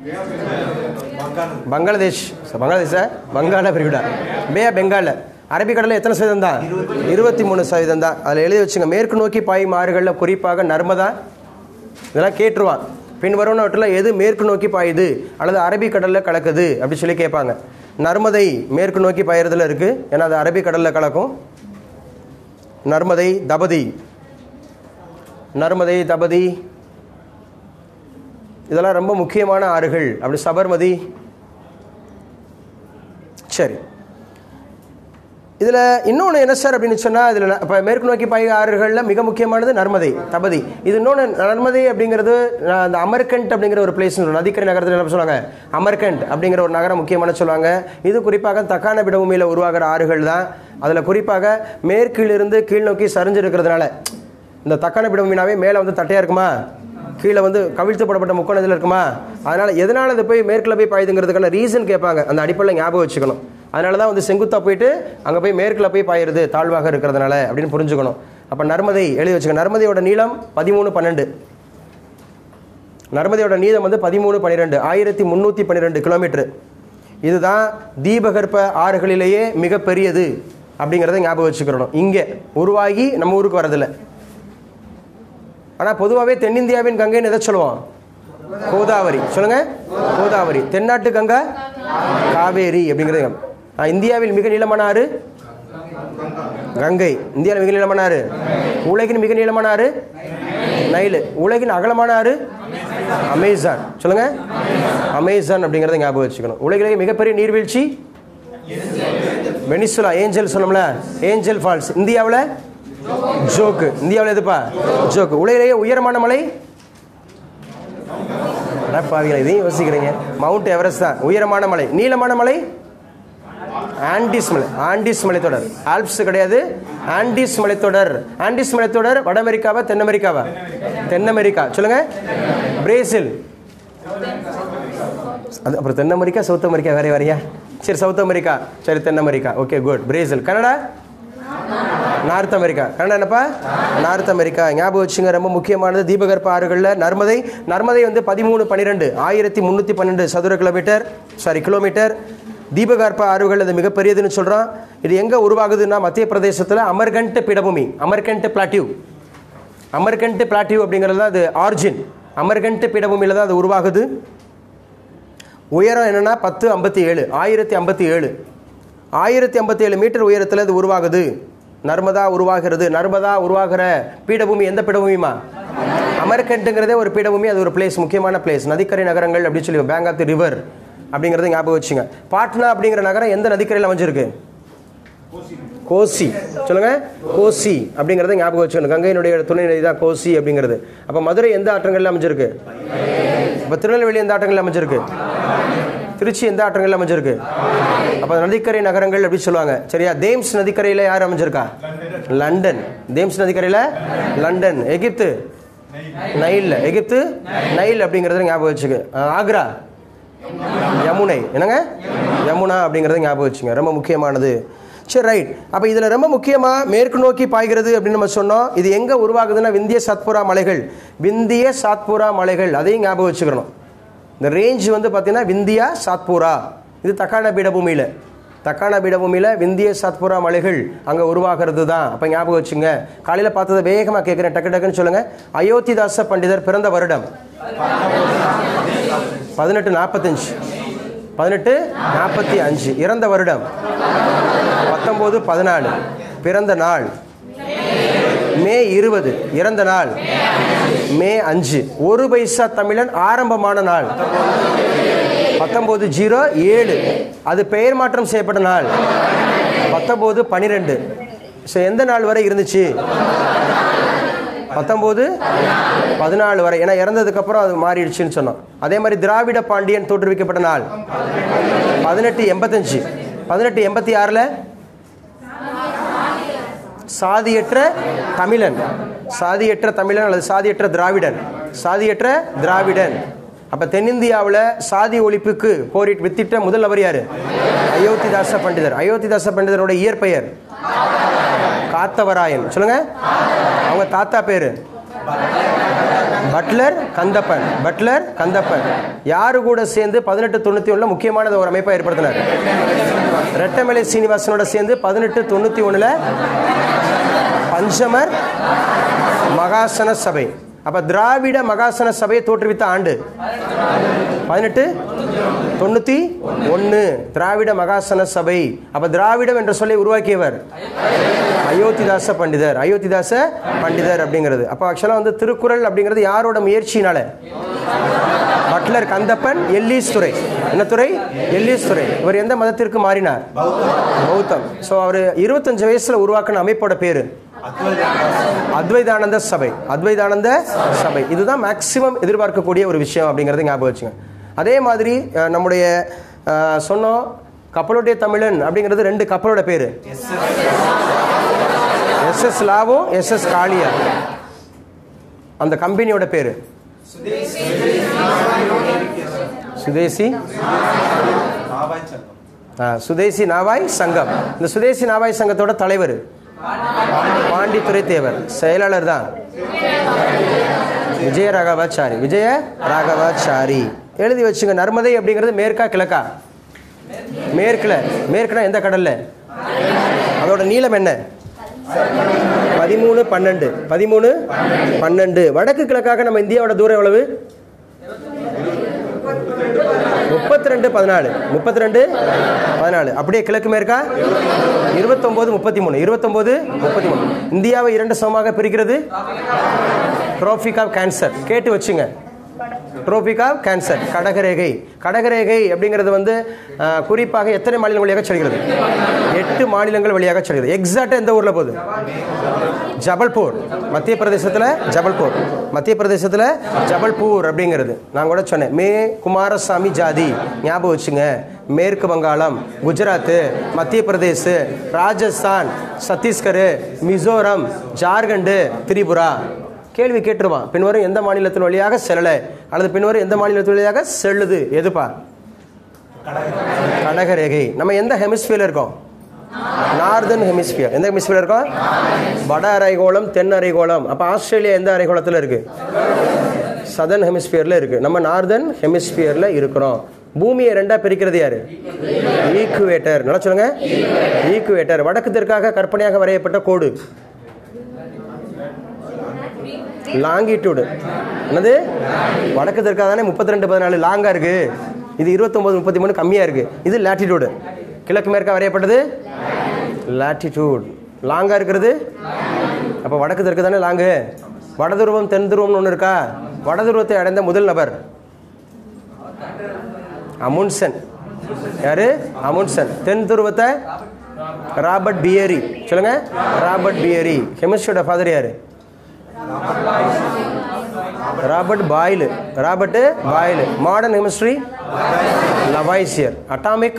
பங்களாதேஷ் பங்களாதேஷா வங்காள விரிகுடா பே ஆஃப் பெங்காலில் அரபிக்கடலில் எத்தனை சதவீதம் தான் இருபத்தி மூணு சதவீதம் தான் அதில் எழுதி வச்சுங்க மேற்கு நோக்கி பாயும் ஆறுகளில் குறிப்பாக நர்மதா இதெல்லாம் கேட்டுருவான் பின் வருவனவற்றில் எது மேற்கு நோக்கி பாயுது அல்லது அரபிக்கடலில் கலக்குது அப்படி சொல்லி கேட்பாங்க நர்மதை மேற்கு நோக்கி பாயறதுல இருக்குது ஏன்னா அது அரபிக்கடலில் கலக்கும் நர்மதை தபதி நர்மதை தபதி இதெல்லாம் ரொம்ப முக்கியமான ஆறுகள் அப்படி சபர்மதி சரி இதில் இன்னொன்று என்ன சார் அப்படின்னு சொன்னால் இதில் இப்போ மேற்கு நோக்கி பாய் ஆறுகளில் மிக முக்கியமானது நர்மதை தபதி இது இன்னொன்று நர்மதை அப்படிங்கிறது அஹ், அந்த அமர்கண்ட் அப்படிங்கிற ஒரு பிளேஸ் நதிக்கரை நகரத்தில் என்ன சொல்லுவாங்க அமர்கண்ட் அப்படிங்கிற ஒரு நகரம் முக்கியமான சொல்லுவாங்க இது குறிப்பாக தக்கான பிடபூமியில் உருவாகிற ஆறுகள் தான் அதில் குறிப்பாக மேற்கிலிருந்து கீழ் நோக்கி சரிஞ்சிருக்கிறதுனால இந்த தக்கான பிடபூமினாவே மேலே வந்து தட்டையாக இருக்குமா கீழே வந்து கவிழ்த்து போடப்பட்ட முக்கோணத்தில் இருக்குமா அதனால் எதனால் இது போய் மேற்கில் போய் பாயுதுங்கிறதுக்கான ரீசன் கேட்பாங்க அந்த அடிப்படையில் ஞாபகம் வச்சுக்கணும் அதனால தான் வந்து செங்குத்தா போயிட்டு அங்கே போய் மேற்கில் போய் பாயிருது தாழ்வாக இருக்கிறதுனால அப்படின்னு புரிஞ்சுக்கணும் அப்போ நர்மதை எழுதி வச்சுக்க நர்மதையோட நீளம் பதிமூணு பன்னெண்டு நர்மதையோட நீளம் வந்து பதிமூணு பன்னிரெண்டு ஆயிரத்தி முந்நூற்றி பன்னிரெண்டு கிலோமீட்டர் இதுதான் தீபகற்ப ஆறுகளிலேயே மிகப்பெரியது அப்படிங்கிறத ஞாபகம் வச்சுக்கிறணும் இங்கே உருவாகி நம்ம ஊருக்கு வரதில்லை ஆனால் பொதுவாகவே தென்னிந்தியாவின் கங்கைன்னு எதை சொல்லுவோம் கோதாவரி சொல்லுங்க கோதாவரி தென்னாட்டு கங்கா காவேரி அப்படிங்கிறது ஆ, இந்தியாவில் மிக நீளமான ஆறு கங்கை இந்தியாவில் மிக நீளமான ஆறு உலகின் மிக நீளமான ஆறு நைலு உலகின் அகலமான ஆறு அமேசான் சொல்லுங்க அமேசான் அப்படிங்கிறத ஞாபகம் வச்சுக்கணும் உலகிலேயே மிகப்பெரிய நீர்வீழ்ச்சி வெனிசுலா ஏஞ்சல் சொன்னோம்ல ஏஞ்சல் ஃபால்ஸ் இந்தியாவில் ஜோக்கு இந்தியாவில் எதுப்பா ஜோக்கு உலகிலேயே உயரமான மலை பாவிகளா இதையும் யோசிக்கிறீங்க மவுண்ட் எவரெஸ்ட் தான் உயரமான மலை நீளமான மலை ஆண்டிஸ் மலை ஆண்டிஸ் மலைத்தொடர் ஆல்ப்ஸ் கிடையாது ஆண்டிஸ் மலைத்தொடர் ஆண்டிஸ் மலைத்தொடர் வட அமெரிக்காவா தென் அமெரிக்காவா தென் அமெரிக்கா சொல்லுங்க பிரேசில் அது அப்புறம் தென் அமெரிக்கா சவுத் அமெரிக்கா வேற வேறையா சரி சவுத் அமெரிக்கா சரி தென் America okay good Brazil Canada North America Canada என்னப்பா நார்த் அமெரிக்கா ஞாபகம் வச்சுங்க ரொம்ப முக்கியமானது தீபகற்ப ஆறுகளில் நர்மதை நர்மதை வந்து பதிமூணு பன்னிரெண்டு ஆயிரத்தி முந்நூற்றி பன்னெண்டு சதுர கிலோமீட்டர் சாரி கிலோமீட்டர் தீபகற்ப ஆறுகள் அது மிகப்பெரியதுன்னு சொல்கிறோம் இது எங்கே உருவாகுதுன்னா மத்திய பிரதேசத்தில் அமர்கண்ட் பீடபூமி அமர்கண்ட் பிளாட்டிவ் அமர்கண்ட் பிளாட்டிவ் அப்படிங்கிறது தான் அது ஆர்ஜின் அமர்கண்ட் பீடபூமியில் தான் அது உருவாகுது உயரம் என்னன்னா பத்து ஐம்பத்தி ஏழு ஆயிரத்தி ஐம்பத்தி ஏழு ஆயிரத்தி ஐம்பத்தி ஏழு மீட்டர் உயரத்தில் இது உருவாகுது நர்மதா உருவாகிறது நர்மதா உருவாகிற பீடபூமி எந்த பீடபூமிமா அமர்கண்ட்டுங்கிறதே ஒரு பீடபூமி அது ஒரு பிளேஸ் முக்கியமான பிளேஸ் நதிக்கரை நகரங்கள் அப்படின்னு சொல்லி பேங்க் ஆஃப் தி ரிவர் அப்படிங்கிறத ஞாபகம் வச்சுங்க பாட்னா அப்படிங்கிற நகரம் எந்த நதிக்கரையில் அமைஞ்சிருக்கு கோசி சொல்லுங்க கோசி அப்படிங்கிறத ஞாபகம் வச்சுக்கணும் கங்கையினுடைய துணை நதி தான் கோசி அப்படிங்கிறது அப்போ மதுரை எந்த ஆற்றங்கள்ல அமைஞ்சிருக்கு இப்போ திருநெல்வேலி எந்த ஆற்றங்கள்ல அமைஞ்சிருக்கு திருச்சி எந்த ஆற்றங்கள்ல அமைஞ்சிருக்கு அப்போ நதிக்கரை நகரங்கள் அப்படி சொல்லுவாங்க சரியா தேம்ஸ் நதிக்கரையில் யார் அமைஞ்சிருக்கா லண்டன் தேம்ஸ் நதிக்கரையில் London Egypt Nile Egypt Nile அப்படிங்கிறத ஞாபகம் வச்சுக்க அஹ், ஆக்ரா யமுனை என்னங்க யமுனா அப்படிங்கிறத ஞாபகம் வச்சுங்க ரொம்ப முக்கியமானது சரி ரைட் அப்போ இதில் ரொம்ப முக்கியமாக மேற்கு நோக்கி பாய்கிறது அப்படின்னு நம்ம சொன்னோம் இது எங்கே உருவாகுதுன்னா விந்திய சாத்புரா மலைகள் விந்திய சாத்புரா மலைகள் அதையும் ஞாபகம் வச்சுக்கணும் இந்த ரேஞ்ச் வந்து பார்த்தீங்கன்னா விந்தியா சாத்பூரா இது தக்கான பீடபூமியில் தக்கான பீடபூமியில் விந்திய சாத்புரா மலைகள் அங்கே உருவாகிறது தான் அப்போ ஞாபகம் வச்சுங்க காலையில் பார்த்ததை வேகமாக கேட்குறேன் டக்கு டக்குன்னு சொல்லுங்கள் அயோத்திதாச பண்டிதர் பிறந்த வருடம் பதினெட்டு நாற்பத்தஞ்சு பதினெட்டு நாற்பத்தி அஞ்சு இறந்த வருடம் பத்தொம்போது பதினாலு பிறந்த நாள் மே இருபது இறந்த நாள் மே அஞ்சு ஒரு பைசா தமிழன் ஆரம்பமான நாள் பத்தொம்போது ஜீரோ ஏழு அது பெயர் மாற்றம் செய்யப்பட்ட நாள் பத்தொம்போது பன்னிரெண்டு ஸோ எந்த நாள் வரை இருந்துச்சு பத்தொம்போது பதினாலு வரை ஏன்னா இறந்ததுக்கப்புறம் அது மாறிடுச்சுன்னு சொன்னோம் அதே மாதிரி திராவிட பாண்டியன் தோற்றுவிக்கப்பட்ட நாள் பதினெட்டு எண்பத்தஞ்சு பதினெட்டு எண்பத்தி ஆறில் சாதியற்ற தமிழன் சாதியற்ற தமிழன் அல்லது சாதியற்ற திராவிடன் சாதியற்ற திராவிடன் அப்ப தென்னிந்தியாவில் சாதி ஒழிப்புக்கு போரிட்டு வித்திட்ட முதல் அவர் யாரு அயோத்திதாச பண்டிதர் அயோத்திதாச பண்டிதரோட இயற்பெயர் காத்தவராயன் சொல்லுங்க அவங்க தாத்தா பேரு பட்லர் கந்தப்பன் பட்லர் கந்தப்பன் யாரு கூட சேர்ந்து பதினெட்டு தொண்ணூற்றி ஒன்றில் முக்கியமானது ஒரு அமைப்பை ஏற்படுத்தினார் ரெட்டமலை சீனிவாசனோட சேர்ந்து பதினெட்டு தொண்ணூற்றி ஒன்றில் பஞ்சமர் மகாசன சபை அப்ப திராவிட மகாசன சபையை தோற்றுவித்த ஆண்டு பதினெட்டு தொண்ணூத்தி ஒன்று திராவிட மகாசன சபை அப்ப திராவிடம் என்ற சொல்லை உருவாக்கியவர் அயோத்திதாச பண்டிதர் அயோத்திதாச பண்டிதர் அப்படிங்கிறது அப்போ ஆக்சுவலாக வந்து திருக்குறள் அப்படிங்கிறது யாரோட முயற்சியினால பட்லர் கந்தப்பன் எல்லீஸ் துறை என்ன துறை எல்லீஸ் துறை இவர் எந்த மதத்திற்கு மாறினார் பௌத்தம் ஸோ அவர் இருபத்தஞ்சு வயசுல உருவாக்கின அமைப்போட பேரு அத்வைதானந்த சபை அத்வைதானந்த சபை இதுதான் மேக்சிமம் எதிர்பார்க்கக்கூடிய ஒரு விஷயம் அப்படிங்கிறத ஞாபகம் வச்சுங்க அதே மாதிரி அஹ், நம்முடைய அஹ், சொன்னோம் கப்பலுடைய தமிழன் அப்படிங்கிறது ரெண்டு கப்பலோட பேரு எஸ்எஸ் லாவும் எஸ்எஸ் காளியா அந்த கம்பெனியோட பேரு சுதேசி ஆ, சுதேசி நாவாய் சங்கம் இந்த சுதேசி நாவாய் சங்கத்தோட தலைவர் பாண்டித்துறை தேவர் செயலாளர் தான் விஜய ராகவாச்சாரி விஜய ராகவாச்சாரி எழுதி வச்சுங்க நர்மதை அப்படிங்கிறது மேற்கா கிழக்கா மேற்குல மேற்குனா எந்த கடல்ல அதோட நீளம் என்ன பதிமூணு பன்னெண்டு பதிமூணு பன்னெண்டு வடக்கு கிழக்காக நம்ம இந்தியாவோட தூரம் எவ்வளவு முப்பத்தி ரெண்டு பதினாலு முப்பத்தி ரெண்டு பதினாலு அப்படியே கிழக்கு மேற்கா இருபத்தொம்போது முப்பத்தி மூணு இருபத்தொம்போது முப்பத்தி மூணு இந்தியாவை இரண்டு சமமாக பிரிக்கிறது ட்ரோபிக் ஆஃப் கேன்சர் கேட்டு வச்சுங்க ட்ரோபிக் ஆஃப் கேன்சர் கடகரேகை கடகரேகை அப்படிங்கிறது வந்து அஹ், குறிப்பாக எத்தனை மாநிலங்கள் வழியாக செல்கிறது எட்டு மாநிலங்கள் வழியாக செல்கிறது எக்ஸாக்டாக எந்த ஊரில் போகுது ஜபல்பூர் மத்திய பிரதேசத்தில் ஜபல்பூர் மத்திய பிரதேசத்தில் ஜபல்பூர் அப்படிங்கிறது நான் கூட சொன்னேன் மே குமாரசாமி ஜாதி ஞாபகம் வச்சுங்க மேற்கு வங்காளம் குஜராத்து மத்திய பிரதேஷ் ராஜஸ்தான் சத்தீஸ்கர் மிசோரம் ஜார்க்கண்டு திரிபுரா கேள்வி கேட்டுருவான் பின்வரும் எந்த மாநிலத்தின் வழியாக செல்லலை அல்லது பின்வரும் எந்த மாநிலத்தின் வழியாக செல்லுது எதுப்பா கடகரேகை நம்ம எந்த ஹெமிஸ்பியர்ல இருக்கோம் நார்தன் ஹெமிஸ்பியர் எந்த ஹெமிஸ்பியர் இருக்கோம் வட அரைகோளம் தென் அரைகோளம் அப்போ ஆஸ்திரேலியா எந்த அரைகோளத்தில் இருக்கு சதர்ன் ஹெமிஸ்பியர்ல இருக்கு நம்ம நார்தன் ஹெமிஸ்பியர்ல இருக்கிறோம் பூமியை ரெண்டா பிரிக்கிறது யாரு ஈக்குவேட்டர் நல்லா சொல்லுங்க ஈக்குவேட்டர் வடக்கு தெற்காக கற்பனையாக வரையப்பட்ட கோடு லாங்கிடியூடு என்னது வடக்கு தெற்காக தானே முப்பத்தி ரெண்டு பதினாலு லாங்காக இருக்கு இது இருபத்தொம்போது முப்பத்தி மூணு கம்மியாக இருக்கு இது லேட்டிடியூடு கிழக்கு மேற்கா வரையப்பட்டது லேட்டிடியூட் லாங்காக இருக்கிறது அப்போ வடக்கு தெற்கு தானே லாங்கு வடதுருவம் தென் துருவம்னு ஒன்று இருக்கா வடதுருவத்தை அடைந்த முதல் நபர் அமுன்சன் யாரு அமுன்சன் தென் துருவத்தை ராபர்ட் பியரி சொல்லுங்க ராபர்ட் பியரி கெமிஸ்ட்ரியோட ஃபாதர் யாரு Robert Boyle Robert Boyle modern chemistry Lavoisier atomic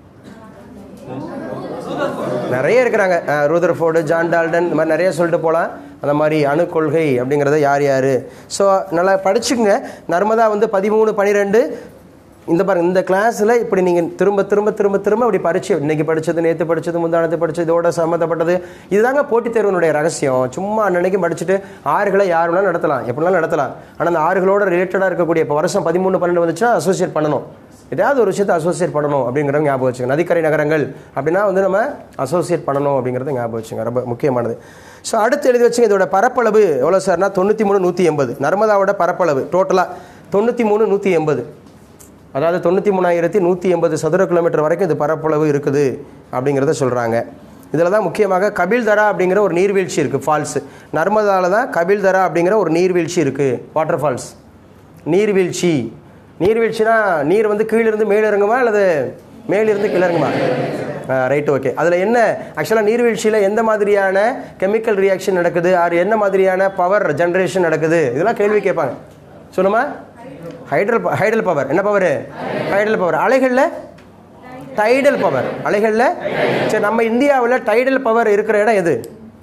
நிறைய இருக்கிறாங்க ரூதர்ஃபோர்டு ஜான் டால்டன் இந்த மாதிரி நிறைய சொல்லிட்டு போகலாம் அந்த மாதிரி அணு கொள்கை அப்படிங்கிறத யார் யார் ஸோ நல்லா படிச்சுக்கங்க நர்மதா வந்து பதிமூணு பன்னிரெண்டு இந்த பாருங்க இந்த கிளாஸில் இப்படி நீங்கள் திரும்ப திரும்ப திரும்ப திரும்ப அப்படி பரிச்சு இன்னைக்கு படிச்சது நேற்று படிச்சது முந்தானத்து படிச்சது இதோட சம்மந்தப்பட்டது இதுதாங்க போட்டித் தேர்வினுடைய ரகசியம் சும்மா அன்னன்னைக்கு படிச்சுட்டு ஆறுகளை யார் வேணாலும் நடத்தலாம் எப்படினாலும் நடத்தலாம் ஆனால் அந்த ஆறுகளோட ரிலேட்டடாக இருக்கக்கூடிய இப்போ வருஷம் பதிமூணு பன்னெண்டு வந்துச்சுன்னா அசோசியேட் பண்ணணும் ஏதாவது ஒரு விஷயத்தை அசோசியேட் பண்ணணும் அப்படிங்கிறத ஞாபகம் வச்சுங்க நதிக்கரை நகரங்கள் அப்படின்னா வந்து நம்ம அசோசியேட் பண்ணணும் அப்படிங்கிறத ஞாபகம் வச்சுங்க ரொம்ப முக்கியமானது ஸோ அடுத்து எழுதி வச்சுங்க இதோட பரப்பளவு எவ்வளோ சார்னா தொண்ணூற்றி மூணு நூற்றி எண்பது நர்மதாவோட பரப்பளவு டோட்டலாக தொண்ணூற்றி மூணு நூற்றி எண்பது அதாவது தொண்ணூற்றி மூணாயிரத்தி நூற்றி எண்பது சதுர கிலோமீட்டர் வரைக்கும் இது பரப்பளவு இருக்குது அப்படிங்கிறத சொல்கிறாங்க இதில் தான் முக்கியமாக கபில்தரா அப்படிங்கிற ஒரு நீர்வீழ்ச்சி இருக்குது ஃபால்ஸ் நர்மதாவில் தான் கபில்தரா அப்படிங்கிற ஒரு நீர்வீழ்ச்சி இருக்குது வாட்டர் ஃபால்ஸ் நீர்வீழ்ச்சி நீர்வீழ்ச்சினா நீர் வந்து கீழிருந்து மேலே இறங்குமா அல்லது மேலிருந்து கீழே இறங்குமா ரைட் ஓகே அதில் என்ன ஆக்சுவலாக நீர்வீழ்ச்சியில் எந்த மாதிரியான கெமிக்கல் ரியாக்ஷன் நடக்குது ஆர் என்ன மாதிரியான பவர் ஜென்ரேஷன் நடக்குது இதெல்லாம் கேள்வி கேட்பாங்க சொல்லுமா ஹைட்ரல் ஹைடல் பவர் என்ன பவர் ஹைடல் பவர் அலைகளில் டைடல் பவர் அலைகளில் சரி நம்ம இந்தியாவில் டைடல் பவர் இருக்கிற இடம் எது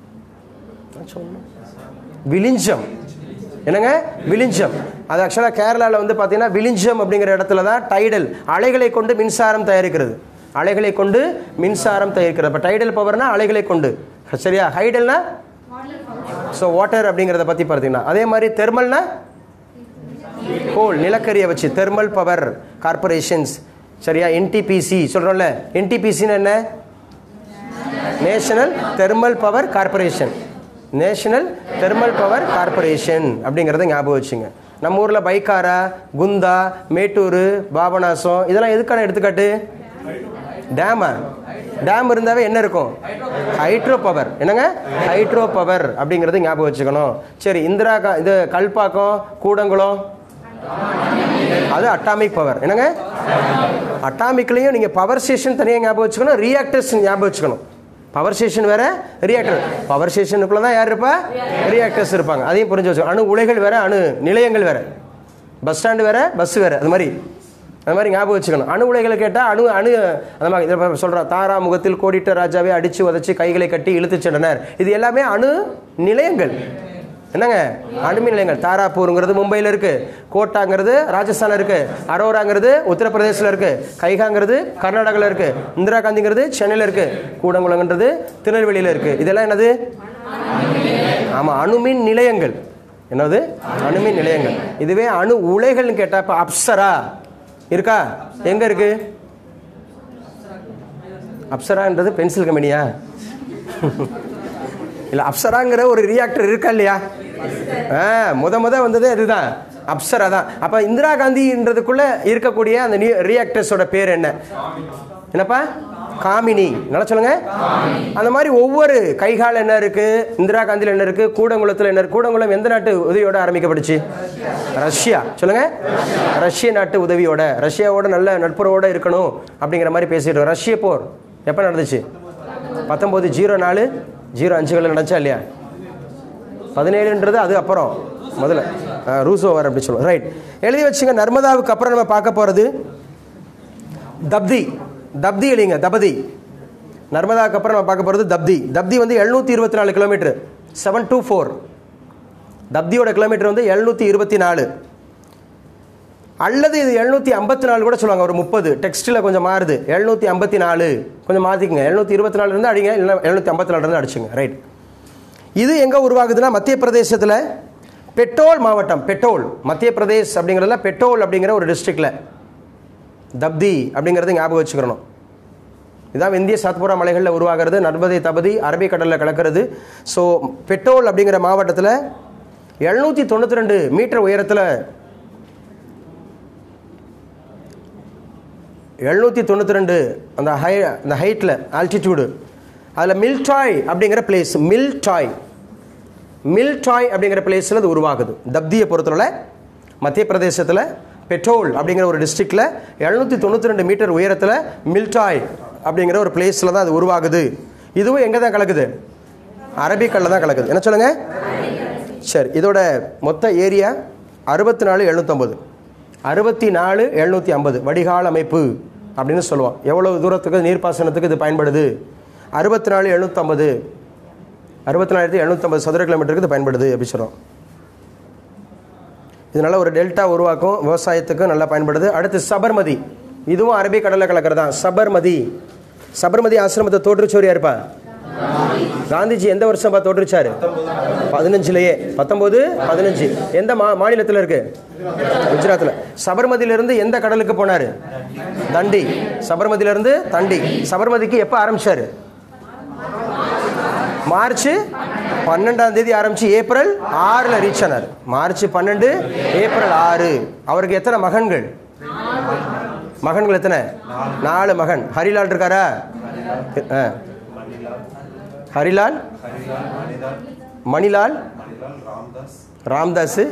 விலிஞ்சம் என்னங்க விலிஞ்சம் அது ஆக்சுவலாக கேரளாவில் வந்து பார்த்தீங்கன்னா விலிஞ்சம் அப்படிங்கிற இடத்துல தான் டைடல் அலைகளை கொண்டு மின்சாரம் தயாரிக்கிறது அலைகளை கொண்டு மின்சாரம் தயாரிக்கிறது அப்போ டைடல் பவர்னா அலைகளை கொண்டு சரியா ஹைடல்னா ஸோ வாட்டர் அப்படிங்கிறத பற்றி பார்த்தீங்கன்னா அதே மாதிரி தெர்மல்னா கோல் நிலக்கரியை வச்சு தெர்மல் பவர் கார்பரேஷன்ஸ் சரியா என்டிபிசி சொல்கிறோம்ல என்டிபிசின்னு என்ன national thermal power corporation national thermal power corporation அப்படிங்கிறத ஞாபகம் வச்சுங்க நம்ம ஊரில் பைக்காரா குந்தா மேட்டூர் பாபநாசம் இதெல்லாம் எதுக்கான எடுத்துக்காட்டு டேமா டேம் இருந்தாவே என்ன இருக்கும் ஹைட்ரோ பவர் என்னங்க ஹைட்ரோ பவர் அப்படிங்கிறது ஞாபகம் வச்சுக்கணும் சரி இந்திரா கா இது கல்பாக்கம் கூடங்குளம் அது அட்டாமிக் பவர் என்னங்க அட்டாமிக்லேயும் நீங்கள் பவர் ஸ்டேஷன் தனியாக ஞாபகம் வச்சுக்கணும் ரியாக்டர்ஸ் ஞாபகம் வச்சுக்கணும் பவர் ஸ்டேஷன் வேற ரியாக்டர் பவர் ஸ்டேஷனுக்குள்ள தான் யார் இருப்பா ரியாக்டர்ஸ் இருப்பாங்க அதையும் புரிஞ்சு வச்சுக்கணும் அணு உலைகள் வேற அணு நிலையங்கள் வேற பஸ் ஸ்டாண்டு வேற பஸ் வேற அது மாதிரி அது மாதிரி ஞாபகம் வச்சுக்கணும் அணு உலைகளை கேட்டால் அணு அணு அந்த மாதிரி சொல்கிறோம் தாரா முகத்தில் கோடிட்ட ராஜாவை அடித்து உதச்சி கைகளை கட்டி இழுத்துச் சென்றனர் இது எல்லாமே அணு நிலையங்கள் என்னங்க அணுமின் நிலையங்கள் தாராப்பூருங்கிறது மும்பையில் இருக்கு கோட்டாங்கிறது ராஜஸ்தானில் இருக்கு அரோராங்கிறது உத்தரப்பிரதேசில் இருக்கு கைகாங்கிறது கர்நாடகாவில் இருக்கு இந்திரா காந்திங்கிறது சென்னையில் இருக்கு கூடங்குளங்கிறது திருநெல்வேலியில் இருக்கு இதெல்லாம் என்னது ஆமாம் அணுமின் நிலையங்கள் என்னது அணுமின் நிலையங்கள் இதுவே அணு உலைகள்னு கேட்டால் இப்போ அப்சரா இருக்கா எங்கே இருக்கு அப்சரான்றது பென்சில் கம்பெனியா இல்லை அப்சராங்கிற ஒரு ரியாக்டர் இருக்கா இல்லையா ஆ முத முத வந்தது அதுதான் அப்சரா தான் அப்போ இந்திரா காந்தின்றதுக்குள்ள இருக்கக்கூடிய அந்த ரியாக்டர்ஸோட பேர் என்ன என்னப்பா காமினி நல்லா சொல்லுங்க அந்த மாதிரி ஒவ்வொரு கைகால் என்ன இருக்கு இந்திரா காந்தியில் என்ன இருக்கு கூடங்குளத்தில் என்ன இருக்கு கூடங்குளம் எந்த நாட்டு உதவியோட ஆரம்பிக்கப்பட்டுச்சு ரஷ்யா சொல்லுங்க ரஷ்ய நாட்டு உதவியோட ரஷ்யாவோட நல்ல நட்புறவோட இருக்கணும் அப்படிங்கிற மாதிரி பேசிட்டு ரஷ்ய போர் எப்போ நடந்துச்சு பத்தொம்போது ஜீரோ நாலு ஜீரோ அஞ்சுகளில் நடந்துச்சா இல்லையா பதினேழுன்றது அது அப்புறம் முதல்ல ரூசோவர் அப்படி சொல்லுவோம் ரைட் எழுதி வச்சுங்க நர்மதாவுக்கு அப்புறம் நம்ம பார்க்க போகிறது தப்தி தப்தி எழுதிங்க தபதி நர்மதாவுக்கு அப்புறம் நம்ம பார்க்க போகிறது தப்தி தப்தி வந்து எழுநூற்றி இருபத்தி நாலு கிலோமீட்டர் செவன் டூ ஃபோர் தப்தியோட கிலோமீட்டர் வந்து எழுநூற்றி இருபத்தி நாலு அல்லது இது எழுநூற்றி ஐம்பத்தி நாலு கூட சொல்லுவாங்க ஒரு முப்பது டெக்ஸ்ட்டில் கொஞ்சம் மாறுது எழுநூற்றி ஐம்பத்தி நாலு கொஞ்சம் மாற்றிக்கங்க எழுநூற்றி இருபத்தி நாலுலேருந்து அடிங்க இல்லை எழுநூற்றி ஐம்பத்தி நாலுலேருந்து அடிச்சுங்க ரைட் இது எங்கே உருவாகுதுன்னா மத்திய பிரதேசத்தில் பெட்ரோல் மாவட்டம் பெட்ரோல் மத்திய பிரதேஷ் அப்படிங்கிறதுல பெட்ரோல் அப்படிங்கிற ஒரு டிஸ்ட்ரிக்டில் தப்தி அப்படிங்கிறது ஞாபகம் வச்சுக்கிறணும் இதான் இந்திய சாத்புரா மலைகளில் உருவாகிறது நர்மதை தபதி அரபிக்கடலில் கலக்கிறது ஸோ பெட்ரோல் அப்படிங்கிற மாவட்டத்தில் எழுநூற்றி தொண்ணூற்றி ரெண்டு மீட்டர் உயரத்தில் எழுநூற்றி தொண்ணூற்றி ரெண்டு அந்த ஹை அந்த ஹைட்டில் ஆல்டிடியூடு அதில் மில்டாய் அப்படிங்கிற பிளேஸ் மில்டாய் மில்டாய் அப்படிங்கிற பிளேஸில் அது உருவாகுது தப்தியை பொறுத்தவரை மத்திய பிரதேசத்தில் பெட்ரோல் அப்படிங்கிற ஒரு டிஸ்ட்ரிக்டில் எழுநூற்றி தொண்ணூற்றி ரெண்டு மீட்டர் உயரத்தில் மில்டாய் அப்படிங்கிற ஒரு பிளேஸில் தான் அது உருவாகுது இதுவும் எங்கே தான் கலக்குது அரபிக்கல்ல தான் கலக்குது என்ன சொல்லுங்கள் சரி இதோட மொத்த ஏரியா அறுபத்தி நாலு எழுநூற்றம்பது அறுபத்தி நாலு எழுநூற்றி ஐம்பது வடிகால் அமைப்பு அப்படின்னு சொல்லுவோம் எவ்வளோ தூரத்துக்கு நீர்ப்பாசனத்துக்கு இது பயன்படுது அறுபத்தி நாலு எழுநூற்றம்பது அறுபத்தி நாலாயிரத்தி எழுநூற்றம்பது சதுர கிலோமீட்டருக்கு இது பயன்படுது அப்படி சொல்கிறோம் இதனால ஒரு டெல்டா உருவாக்கும் விவசாயத்துக்கும் நல்லா பயன்படுது அடுத்து சபர்மதி இதுவும் அரபிக் கடலில் கலக்கிறது தான் சபர்மதி சபர்மதி ஆசிரமத்தை தோற்றுச்சோர் யாருப்பா காந்திஜி எந்த வருஷம் தோற்றுச்சாரு பதினஞ்சுலயே பத்தொன்பது பதினஞ்சு எந்த மா மாநிலத்தில் இருக்கு குஜராத்தில் சபர்மதியிலிருந்து எந்த கடலுக்கு போனாரு தண்டி சபர்மதியிலிருந்து தண்டி சபர்மதிக்கு எப்போ ஆரம்பிச்சாரு மார்ச் பன்னெண்டாம் தேதி ஆரம்பிச்சு ஏப்ரல் ஆறுல ரீச் ஆனார் மார்ச் பன்னெண்டு ஏப்ரல் ஆறு அவருக்கு எத்தனை மகன்கள் மகன்கள் எத்தனை நாலு மகன் ஹரிலால் இருக்காரா ஆ. ஹரிலால் மணிலால் ராம்தாஸ்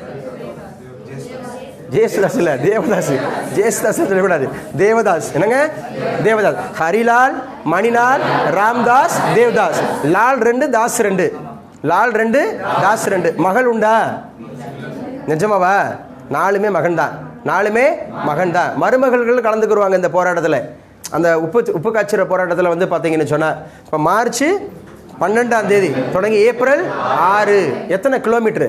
ஜேசுதாஸ் இல்ல தேவதாஸ் ஜேசுதாஸ் சொல்லக்கூடாது தேவதாஸ் என்னங்க தேவதாஸ் ஹரிலால் மணிலால் ராம்தாஸ் தேவதாஸ் லால் ரெண்டு தாஸ் ரெண்டு லால் ரெண்டு தாஸ் ரெண்டு மகள் உண்டா நிஜமாவா நாலுமே மகன் தான் நாலுமே மகன் தான் மருமகள்கள் கலந்துக்குருவாங்க இந்த போராட்டத்தில் அந்த உப்பு உப்பு காய்ச்சிற போராட்டத்தில் வந்து பார்த்தீங்கன்னு சொன்னால் இப்போ மார்ச் பன்னெண்டாம் தேதி தொடங்கி ஏப்ரல் ஆறு எத்தனை கிலோமீட்டரு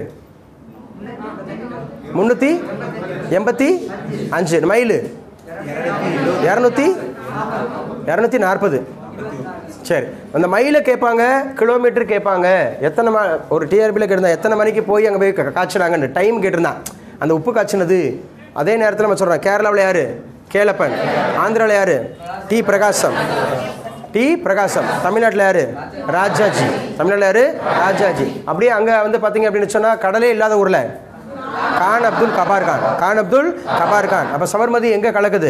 முந்நூற்றி எண்பத்தி அஞ்சு மைலு இரநூத்தி இரநூத்தி நாற்பது சரி அந்த மைலை கேட்பாங்க கிலோமீட்டர் கேட்பாங்க எத்தனை மா ஒரு டிஆர்பியில் கேட்டிருந்தா எத்தனை மணிக்கு போய் அங்கே போய் கா- காய்ச்சினாங்கன்னு டைம் கேட்டிருந்தான் அந்த உப்பு காய்ச்சினது அதே நேரத்தில் நம்ம சொல்கிறோம் கேரளாவில் யார் கேலப்பன் ஆந்திராவில் யார் டி பிரகாசம் டி பிரகாசம் தமிழ்நாட்டில் யார் ராஜாஜி தமிழ்நாட்டில் யார் ராஜாஜி அப்படியே அங்கே வந்து பார்த்தீங்க அப்படின்னு சொன்னால் கடலே இல்லாத ஊரில் கான் அப்துல் கபார் கான் கான் அப்துல் கபார் கான் அப்போ சபர்மதி எங்கே கலக்குது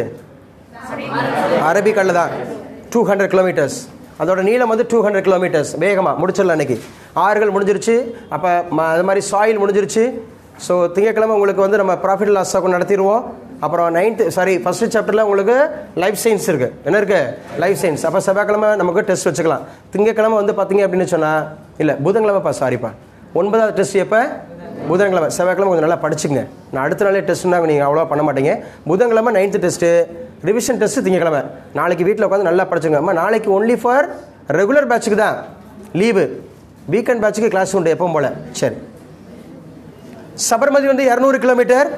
அரபிக்கல்ல தான் டூ ஹண்ட்ரட் கிலோமீட்டர்ஸ் அதோட நீளம் வந்து டூ ஹண்ட்ரட் கிலோமீட்டர்ஸ் வேகமாக முடிச்சிடலாம் அன்னைக்கு ஆறுகள் முடிஞ்சிருச்சு அப்போ அது மாதிரி சாயில் முடிஞ்சிருச்சு ஸோ திங்கக்கிழமை உங்களுக்கு வந்து நம்ம ப்ராஃபிட் லாஸ் அக்கௌண்ட் நடத்திடுவோம் அப்புறம் நைன்த்து சாரி ஃபஸ்ட்டு சாப்டரில் உங்களுக்கு லைஃப் சயின்ஸ் இருக்குது என்ன இருக்குது லைஃப் சயின்ஸ் அப்போ செவ்வாய்க்கிழமை நமக்கு டெஸ்ட் வச்சுக்கலாம் திங்கக்கிழமை வந்து பார்த்தீங்க அப்படின்னு சொன்னால் இல்லை புதன்கிழமைப்பா சாரிப்பா ஒன்பதாவது டெஸ்ட் எப்போ புதன்கிழமை செவ்வாய்க்கிழமை கொஞ்சம் நல்லா படிச்சுங்க நான் அடுத்த நாளே டெஸ்ட்னா நீங்கள் அவ்வளோவா பண்ண மாட்டீங்க புதன்கிழமை நைன்த்து டெஸ்ட்டு ரிவிஷன் டெஸ்ட்டு திங்கக்கிழமை நாளைக்கு வீட்டில் உட்காந்து நல்லா படிச்சுங்க அம்மா நாளைக்கு ஒன்லி ஃபார் ரெகுலர் பேட்சுக்கு தான் லீவு வீக்கெண்ட் பேட்சுக்கு கிளாஸ் உண்டு எப்பவும் போல் சரி சபர்மதி வந்து இரநூறு கிலோமீட்டர்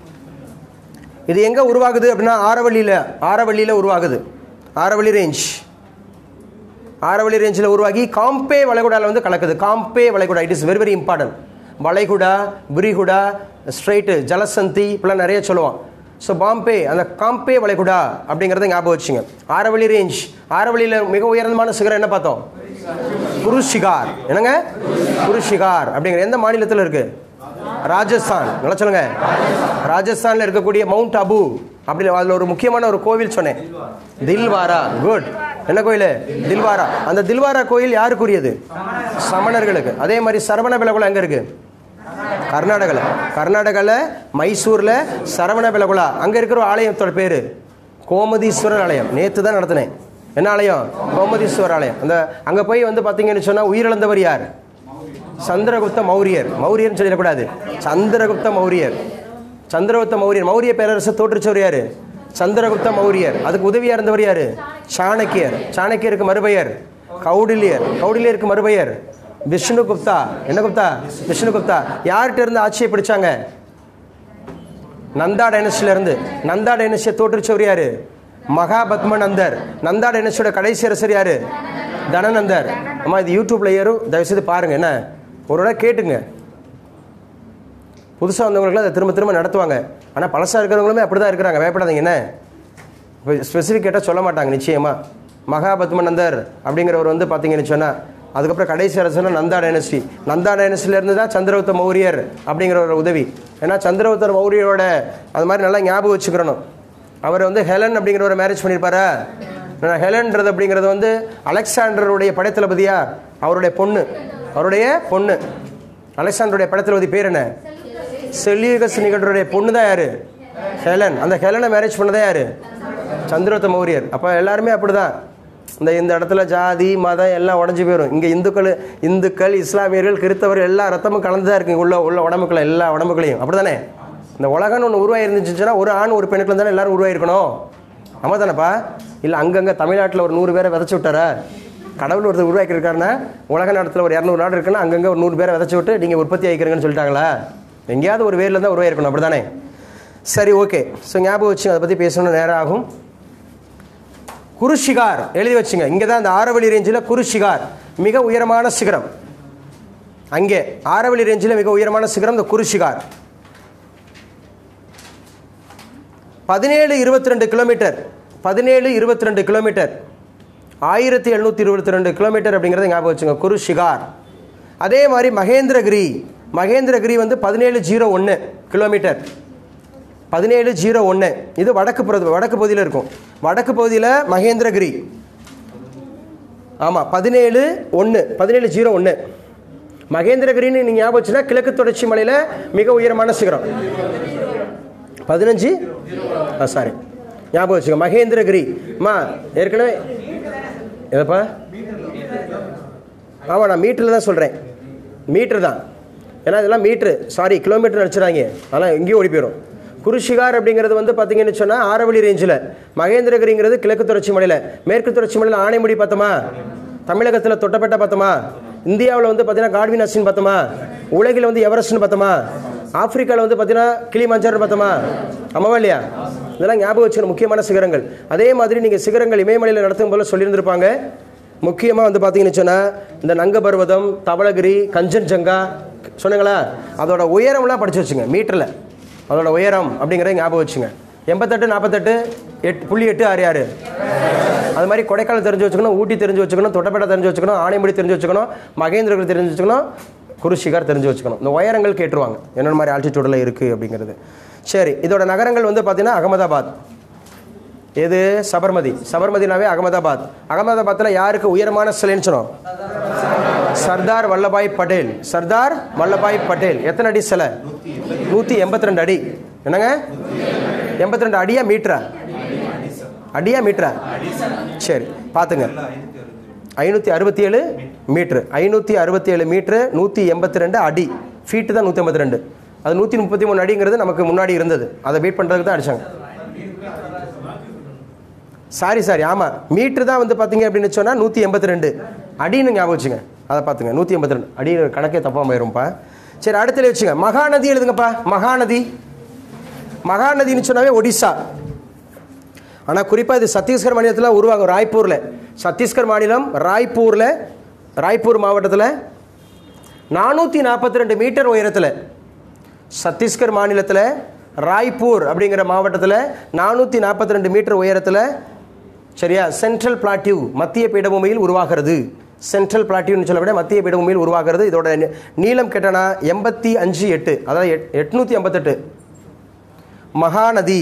இது எங்கே உருவாகுது அப்படின்னா ஆரவள்ளியில் ஆரவள்ளியில் உருவாகுது ஆரவள்ளி ரேஞ்ச் ஆரவள்ளி ரேஞ்சில் உருவாகி காம்பே வளைகுடாவில் வந்து கலக்குது காம்பே வளைகுடா it is very very important வளைகுடா விரிகுடா ஸ்ட்ரைட்டு ஜலசந்தி இப்படிலாம் நிறைய சொல்லுவோம் ஸோ பாம்பே அந்த காம்பே வளைகுடா அப்படிங்கிறத ஞாபகம் வச்சுங்க ஆரவள்ளி ரேஞ்ச் ஆரவள்ளியில் மிக உயர்ந்தமான சிகரம் என்ன பார்த்தோம் குருஷிகார் என்னங்க குருஷிகார் அப்படிங்கிற எந்த மாநிலத்தில் இருக்கு ராஜஸ்தான் நல்லா சொல்லுங்க ராஜஸ்தானில் இருக்கக்கூடிய மவுண்ட் அபு அப்படி அதில் ஒரு முக்கியமான ஒரு கோவில் சொன்னேன் தில்வாரா குட் என்ன கோயில் தில்வாரா அந்த தில்வாரா கோயில் யாருக்குரியது சமணர்களுக்கு அதே மாதிரி சரவண பிளகுலா எங்கே இருக்கு கர்நாடகாவில் கர்நாடகாவில் மைசூரில் சரவண பிளகுலா அங்கே இருக்கிற ஒரு ஆலயத்தோட பேர் கோமதீஸ்வரர் ஆலயம் நேற்று தான் நடத்தினேன் என்ன ஆலயம் கோமதீஸ்வரர் ஆலயம் அந்த அங்கே போய் வந்து பார்த்தீங்கன்னு சொன்னால் உயிரிழந்தவர் யார் சந்திரகுப்த மௌரியர் மௌரியர்னு சொல்லிடக்கூடாது சந்திரகுப்த மௌரியர் சந்திரகுப்த மௌரியர் மௌரிய பேரரசை தோற்றுச்சவர் யாரு சந்திரகுப்த மௌரியர் அதுக்கு உதவியா இருந்தவர் யாரு சாணக்கியர் சாணக்கியருக்கு மறுபெயர் கௌடில்யர் கௌடில்யருக்கு மறுபெயர் விஷ்ணுகுப்தா என்ன குப்தா விஷ்ணுகுப்தா யார்கிட்ட இருந்து ஆட்சியை பிடிச்சாங்க நந்தா டைனஸ்டில இருந்து நந்தா டைனஸ்டியை தோற்றுச்சவர் யாரு மகாபத்மநந்தர் நந்தா டைனஸ்டியோட கடைசி அரசர் யாரு தனநந்தர் அம்மா இது யூடியூப்ல ஏறும் தயவுசெய்து பாருங்க என்ன ஒரு தடவை கேட்டுங்க புதுசாக வந்தவங்களுக்குலாம் அதை திரும்ப திரும்ப நடத்துவாங்க ஆனால் பழசாக இருக்கிறவங்களுமே அப்படி தான் இருக்கிறாங்க பயப்படாதீங்க என்ன இப்போ ஸ்பெசிஃபிக் கேட்டால் சொல்ல மாட்டாங்க நிச்சயமாக மகாபத்மநந்தர் அப்படிங்கிறவர் வந்து பார்த்தீங்கன்னு சொன்னால் அதுக்கப்புறம் கடைசி அரசனா நந்தா டைனஸ்டி நந்தா டைனஸ்டிலேருந்து தான் சந்திரகுப்த மௌரியர் அப்படிங்கிற ஒரு உதவி ஏன்னா சந்திரகுப்தர் மௌரியரோட அது மாதிரி நல்லா ஞாபகம் வச்சுக்கிறணும் அவர் வந்து ஹெலன் அப்படிங்கிற ஒரு மேரேஜ் பண்ணியிருப்பாரா நான் ஹெலன்றது அப்படிங்கிறது வந்து அலெக்சாண்டருடைய படைத்தளபதியா அவருடைய பொண்ணு அவருடைய பொண்ணு அலெக்சாண்டருடைய படைத்தளபதி பேர் என்ன செல்யூகஸ் நிகழ்வுடைய பொண்ணு தான் யாரு ஹெலன் அந்த ஹெலனை மேரேஜ் பண்ணதா யாரு சந்திரகுப்த மௌரியர் அப்போ எல்லாருமே அப்படிதான் இந்த இந்த இடத்துல ஜாதி மதம் எல்லாம் உடஞ்சி போயிடும் இங்கே இந்துக்கள் இந்துக்கள் இஸ்லாமியர்கள் கிறிஸ்தவர்கள் எல்லா ரத்தமும் கலந்து தான் இருக்கு உள்ள உள்ள உடம்புக்குள்ள எல்லா உடம்புகளையும் அப்படிதானே இந்த உலகம்னு ஒன்று உருவாகி இருந்துச்சுன்னா ஒரு ஆண் ஒரு பெண்ணுக்குள்ள தானே எல்லாரும் உருவாயிருக்கணும் ஆமாம் தானேப்பா இல்லை அங்கங்கே தமிழ்நாட்டில் ஒரு நூறு பேரை விதைச்சு விட்டாரா கடவுள் ஒருத்தர் உருவாக்கி இருக்காருன்னா உலக நாட்டில் ஒரு இரநூறு நாடு இருக்குன்னா அங்கங்கே ஒரு நூறு பேரை விதைச்சு விட்டு நீங்கள் உற்பத்தி ஆகிக்கிறீங்கன்னு சொல்லிட்டாங்களா எங்கேயாவது ஒரு வேரில் தான் உருவாயிருக்கணும் அப்படி தானே சரி ஓகே ஸோ ஞாபகம் வச்சு அதை பற்றி பேசணும்னு நேரம் ஆகும் குருஷிகார் எழுதி வச்சுங்க இங்கே தான் அந்த ஆரவழி ரேஞ்சில் குருஷிகார் மிக உயரமான சிகரம் அங்கே ஆரவழி ரேஞ்சில் மிக உயரமான சிகரம் இந்த குருஷிகார் பதினேழு இருபத்தி ரெண்டு கிலோமீட்டர் பதினேழு இருபத்தி ரெண்டு கிலோமீட்டர் ஆயிரத்தி எழுநூற்றி இருபத்தி ரெண்டு கிலோமீட்டர் அப்படிங்கிறத ஞாபகம் வச்சுங்க குரு ஷிகார் அதே மாதிரி மகேந்திரகிரி மகேந்திரகிரி வந்து பதினேழு ஜீரோ ஒன்று கிலோமீட்டர் பதினேழு ஜீரோ ஒன்று இது வடக்கு புற வடக்கு பகுதியில் இருக்கும் வடக்கு பகுதியில் மகேந்திரகிரி ஆமாம் பதினேழு ஒன்று பதினேழு ஜீரோ ஒன்று மகேந்திரகிரின்னு நீங்கள் ஞாபகம் வச்சுன்னா கிழக்கு தொடர்ச்சி மலையில் மிக உயரமான சிகரம் பதினஞ்சு ஆ சாரி ஞாபகம் வச்சுக்க மகேந்திரகிரி அம்மா ஏற்கனவே எதப்பா ஆமாம் நான் மீட்டரில் தான் சொல்கிறேன் மீட்டர் தான் ஏன்னா இதெல்லாம் மீட்ரு சாரி கிலோமீட்டர் நினச்சிடாங்க அதெல்லாம் எங்கேயும் ஓடி போயிடும் குருஷிகார் அப்படிங்கிறது வந்து பார்த்தீங்கன்னு சொன்னால் ஆரவழி ரேஞ்சில் மகேந்திரகிரிங்கிறது கிழக்கு தொடர்ச்சி மலையில் மேற்கு தொடர்ச்சி மலையில் ஆனைமுடி பார்த்தோமா தமிழகத்தில் தொட்டப்பட்ட பார்த்தோமா இந்தியாவில் வந்து பார்த்தீங்கன்னா காட்வின் அசின் பார்த்தோமா உலகில் வந்து எவரெஸ்ட்னு பார்த்தோமா ஆப்பிரிக்காவில் வந்து பார்த்தீங்கன்னா கிளிமஞ்சார்னு பார்த்தோமா ஆமாவா இல்லையா இதெல்லாம் ஞாபகம் வச்சுக்கிற முக்கியமான சிகரங்கள் அதே மாதிரி நீங்கள் சிகரங்கள் இமயமலையில் நடத்தும் போல சொல்லியிருந்திருப்பாங்க முக்கியமாக வந்து பார்த்தீங்கன்னு சொன்னால் இந்த நங்க பர்வதம் தவளகிரி கஞ்சன்ஜங்கா சொன்னீங்களா அதோட உயரம்லாம் படிச்சு வச்சுங்க மீட்டரில் அதோட உயரம் அப்படிங்கிறத ஞாபகம் வச்சுங்க எண்பத்தெட்டு நாற்பத்தெட்டு எட்டு புள்ளி எட்டு ஆறு ஆறு அது மாதிரி கொடைக்கானல் தெரிஞ்சு வச்சுக்கணும் ஊட்டி தெரிஞ்சு வச்சுக்கணும் தொட்டப்பேட்டை தெரிஞ்சு வச்சுக்கணும் ஆனைமுடி தெரிஞ்சு வச்சுக்கணும் மகேந்திரகிரி தெரிஞ்சு வச்சுக்கணும் குருஷிகார் தெரிஞ்சு வச்சுக்கணும் இந்த உயரங்கள் கேட்டுருவாங்க என்னென்ன மாதிரி ஆல்டிடியூடில் இருக்குது அப்படிங்கிறது சரி இதோட நகரங்கள் வந்து பார்த்தீங்கன்னா அகமதாபாத் எது சபர்மதி சபர்மதினாவே அகமதாபாத் அகமதாபாத்தில் யாருக்கு உயரமான சிலைன்னு சொன்னோம் சர்தார் வல்லபாய் பட்டேல் சர்தார் வல்லபாய் பட்டேல் எத்தனை அடி சிலை நூற்றி எண்பத்தி ரெண்டு அடி என்னங்க எண்பத்தி ரெண்டு அடியா மீட்டரா அடியா மீட்டரா சரி பார்த்துங்க ஐநூற்றி அறுபத்தி ஏழு மீட்ரு ஐநூற்றி அறுபத்தி ஏழு மீட்ரு நூற்றி எண்பத்தி ரெண்டு அடி ஃபீட்டு தான் நூற்றி எண்பத்தி ரெண்டு அது நூற்றி முப்பத்தி மூணு அடிங்கிறது நமக்கு முன்னாடி இருந்தது அதை வெயிட் பண்ணுறதுக்கு தான் அடிச்சாங்க சாரி சாரி ஆமாம் மீட்ரு தான் வந்து பார்த்தீங்க அப்படின்னு சொன்னால் நூற்றி எண்பத்தி ரெண்டு அடின்னு ஞாபகம் வச்சுங்க அதை பார்த்துங்க நூற்றி எண்பத்தி ரெண்டு அடி கணக்கே தப்பாக போயிரும்ப்பா சரி அடுத்துல வச்சுங்க மகாநதி எழுதுங்கப்பா மகாநதி மகாநதின்னு சொன்னாவே ஒடிசா ஆனால் குறிப்பாக இது சத்தீஸ்கர் மாநிலத்தில் உருவாகும் ராய்ப்பூரில் சத்தீஸ்கர் மாநிலம் ராய்ப்பூரில் ராய்ப்பூர் மாவட்டத்தில் நானூற்றி நாற்பத்தி ரெண்டு மீட்டர் உயரத்தில் சத்தீஸ்கர் மாநிலத்தில் ராய்ப்பூர் அப்படிங்கிற மாவட்டத்தில் நானூற்றி நாற்பத்தி ரெண்டு மீட்டர் உயரத்தில் சரியா சென்ட்ரல் பிளாட்டியூ மத்திய பீடபூமியில் உருவாகிறது சென்ட்ரல் பிளாட்டியூன்னு சொல்லக்கூடிய மத்திய பீடபூமியில் உருவாகிறது இதோட நி- நீளம் கேட்டனா எண்பத்தி அஞ்சு எட்டு அதாவது எட் எட்நூற்றி ஐம்பத்தெட்டு மகாநதி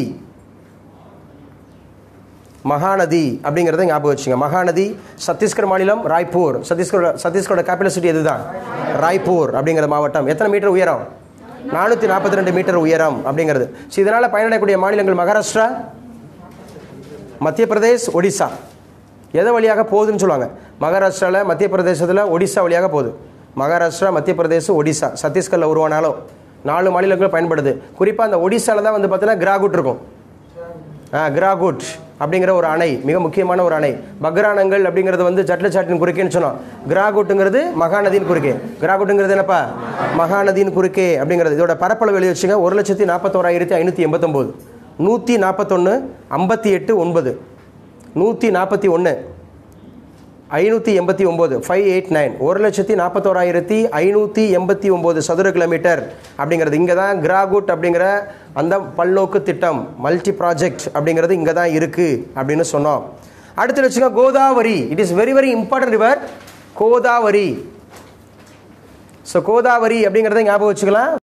மகாநதி அப்படிங்கிறத ஞாபகம் வச்சுங்க மகாநதி சத்தீஸ்கர் மாநிலம் ராய்ப்பூர் சத்தீஸ்கர் சத்தீஸ்கரோட கேபிட்டல் சிட்டி எதுதான் ராய்ப்பூர் அப்படிங்கிற மாவட்டம் எத்தனை மீட்டர் உயரம் நானூற்றி நாற்பத்தி ரெண்டு மீட்டர் உயரம் அப்படிங்கிறது ஸோ இதனால் பயனடையக்கூடிய மாநிலங்கள் மகாராஷ்டிரா மத்திய பிரதேஷ் ஒடிசா எதை வழியாக போகுதுன்னு சொல்லுவாங்க மகாராஷ்டிராவில் மத்திய பிரதேசத்தில் ஒடிசா வழியாக போகுது மகாராஷ்டிரா மத்திய பிரதேசம் ஒடிசா சத்தீஸ்கரில் உருவானாலும் நாலு மாநிலங்கள் பயன்படுது குறிப்பாக அந்த ஒடிசாவில் தான் வந்து பார்த்தீங்கன்னா கிராகுட் இருக்கும் ஆ, கிராகுட் அப்படிங்கிற ஒரு அணை மிக முக்கியமான ஒரு அணை பக்ரானங்கள் அப்படிங்கிறது வந்து ஜட்லச்சாட்டின் குறுக்கேன்னு சொன்னோம் கிராகுட்டுங்கிறது மகாநதியின் குறுக்கே கிராகுட்டுங்கிறது என்னப்பா மகாநதியின் குறுக்கே அப்படிங்கிறது இதோட பரப்பளவு எழுதி வச்சுங்க ஒரு லட்சத்தி நாற்பத்தோராயிரத்தி ஐநூற்றி எண்பத்தொம்போது நூற்றி நாற்பத்தொன்று ஐம்பத்தி எட்டு ஒன்பது நூற்றி நாற்பத்தி ஒன்று ஐநூற்றி எண்பத்தி ஒம்பது ஃபைவ் எயிட் நைன் ஒரு லட்சத்தி நாற்பத்தோராயிரத்தி ஐநூற்றி எண்பத்தி ஒம்பது சதுர கிலோமீட்டர் அப்படிங்கிறது இங்கே தான் கிராகுட் அப்படிங்கிற அந்த பல்நோக்கு திட்டம் மல்டி ப்ராஜெக்ட் அப்படிங்கிறது இங்கே தான் இருக்குது அப்படின்னு சொன்னோம் அடுத்து வச்சுங்க Godavari it is very very important river Godavari so Godavari அப்படிங்கிறத ஞாபகம் வச்சுக்கலாம்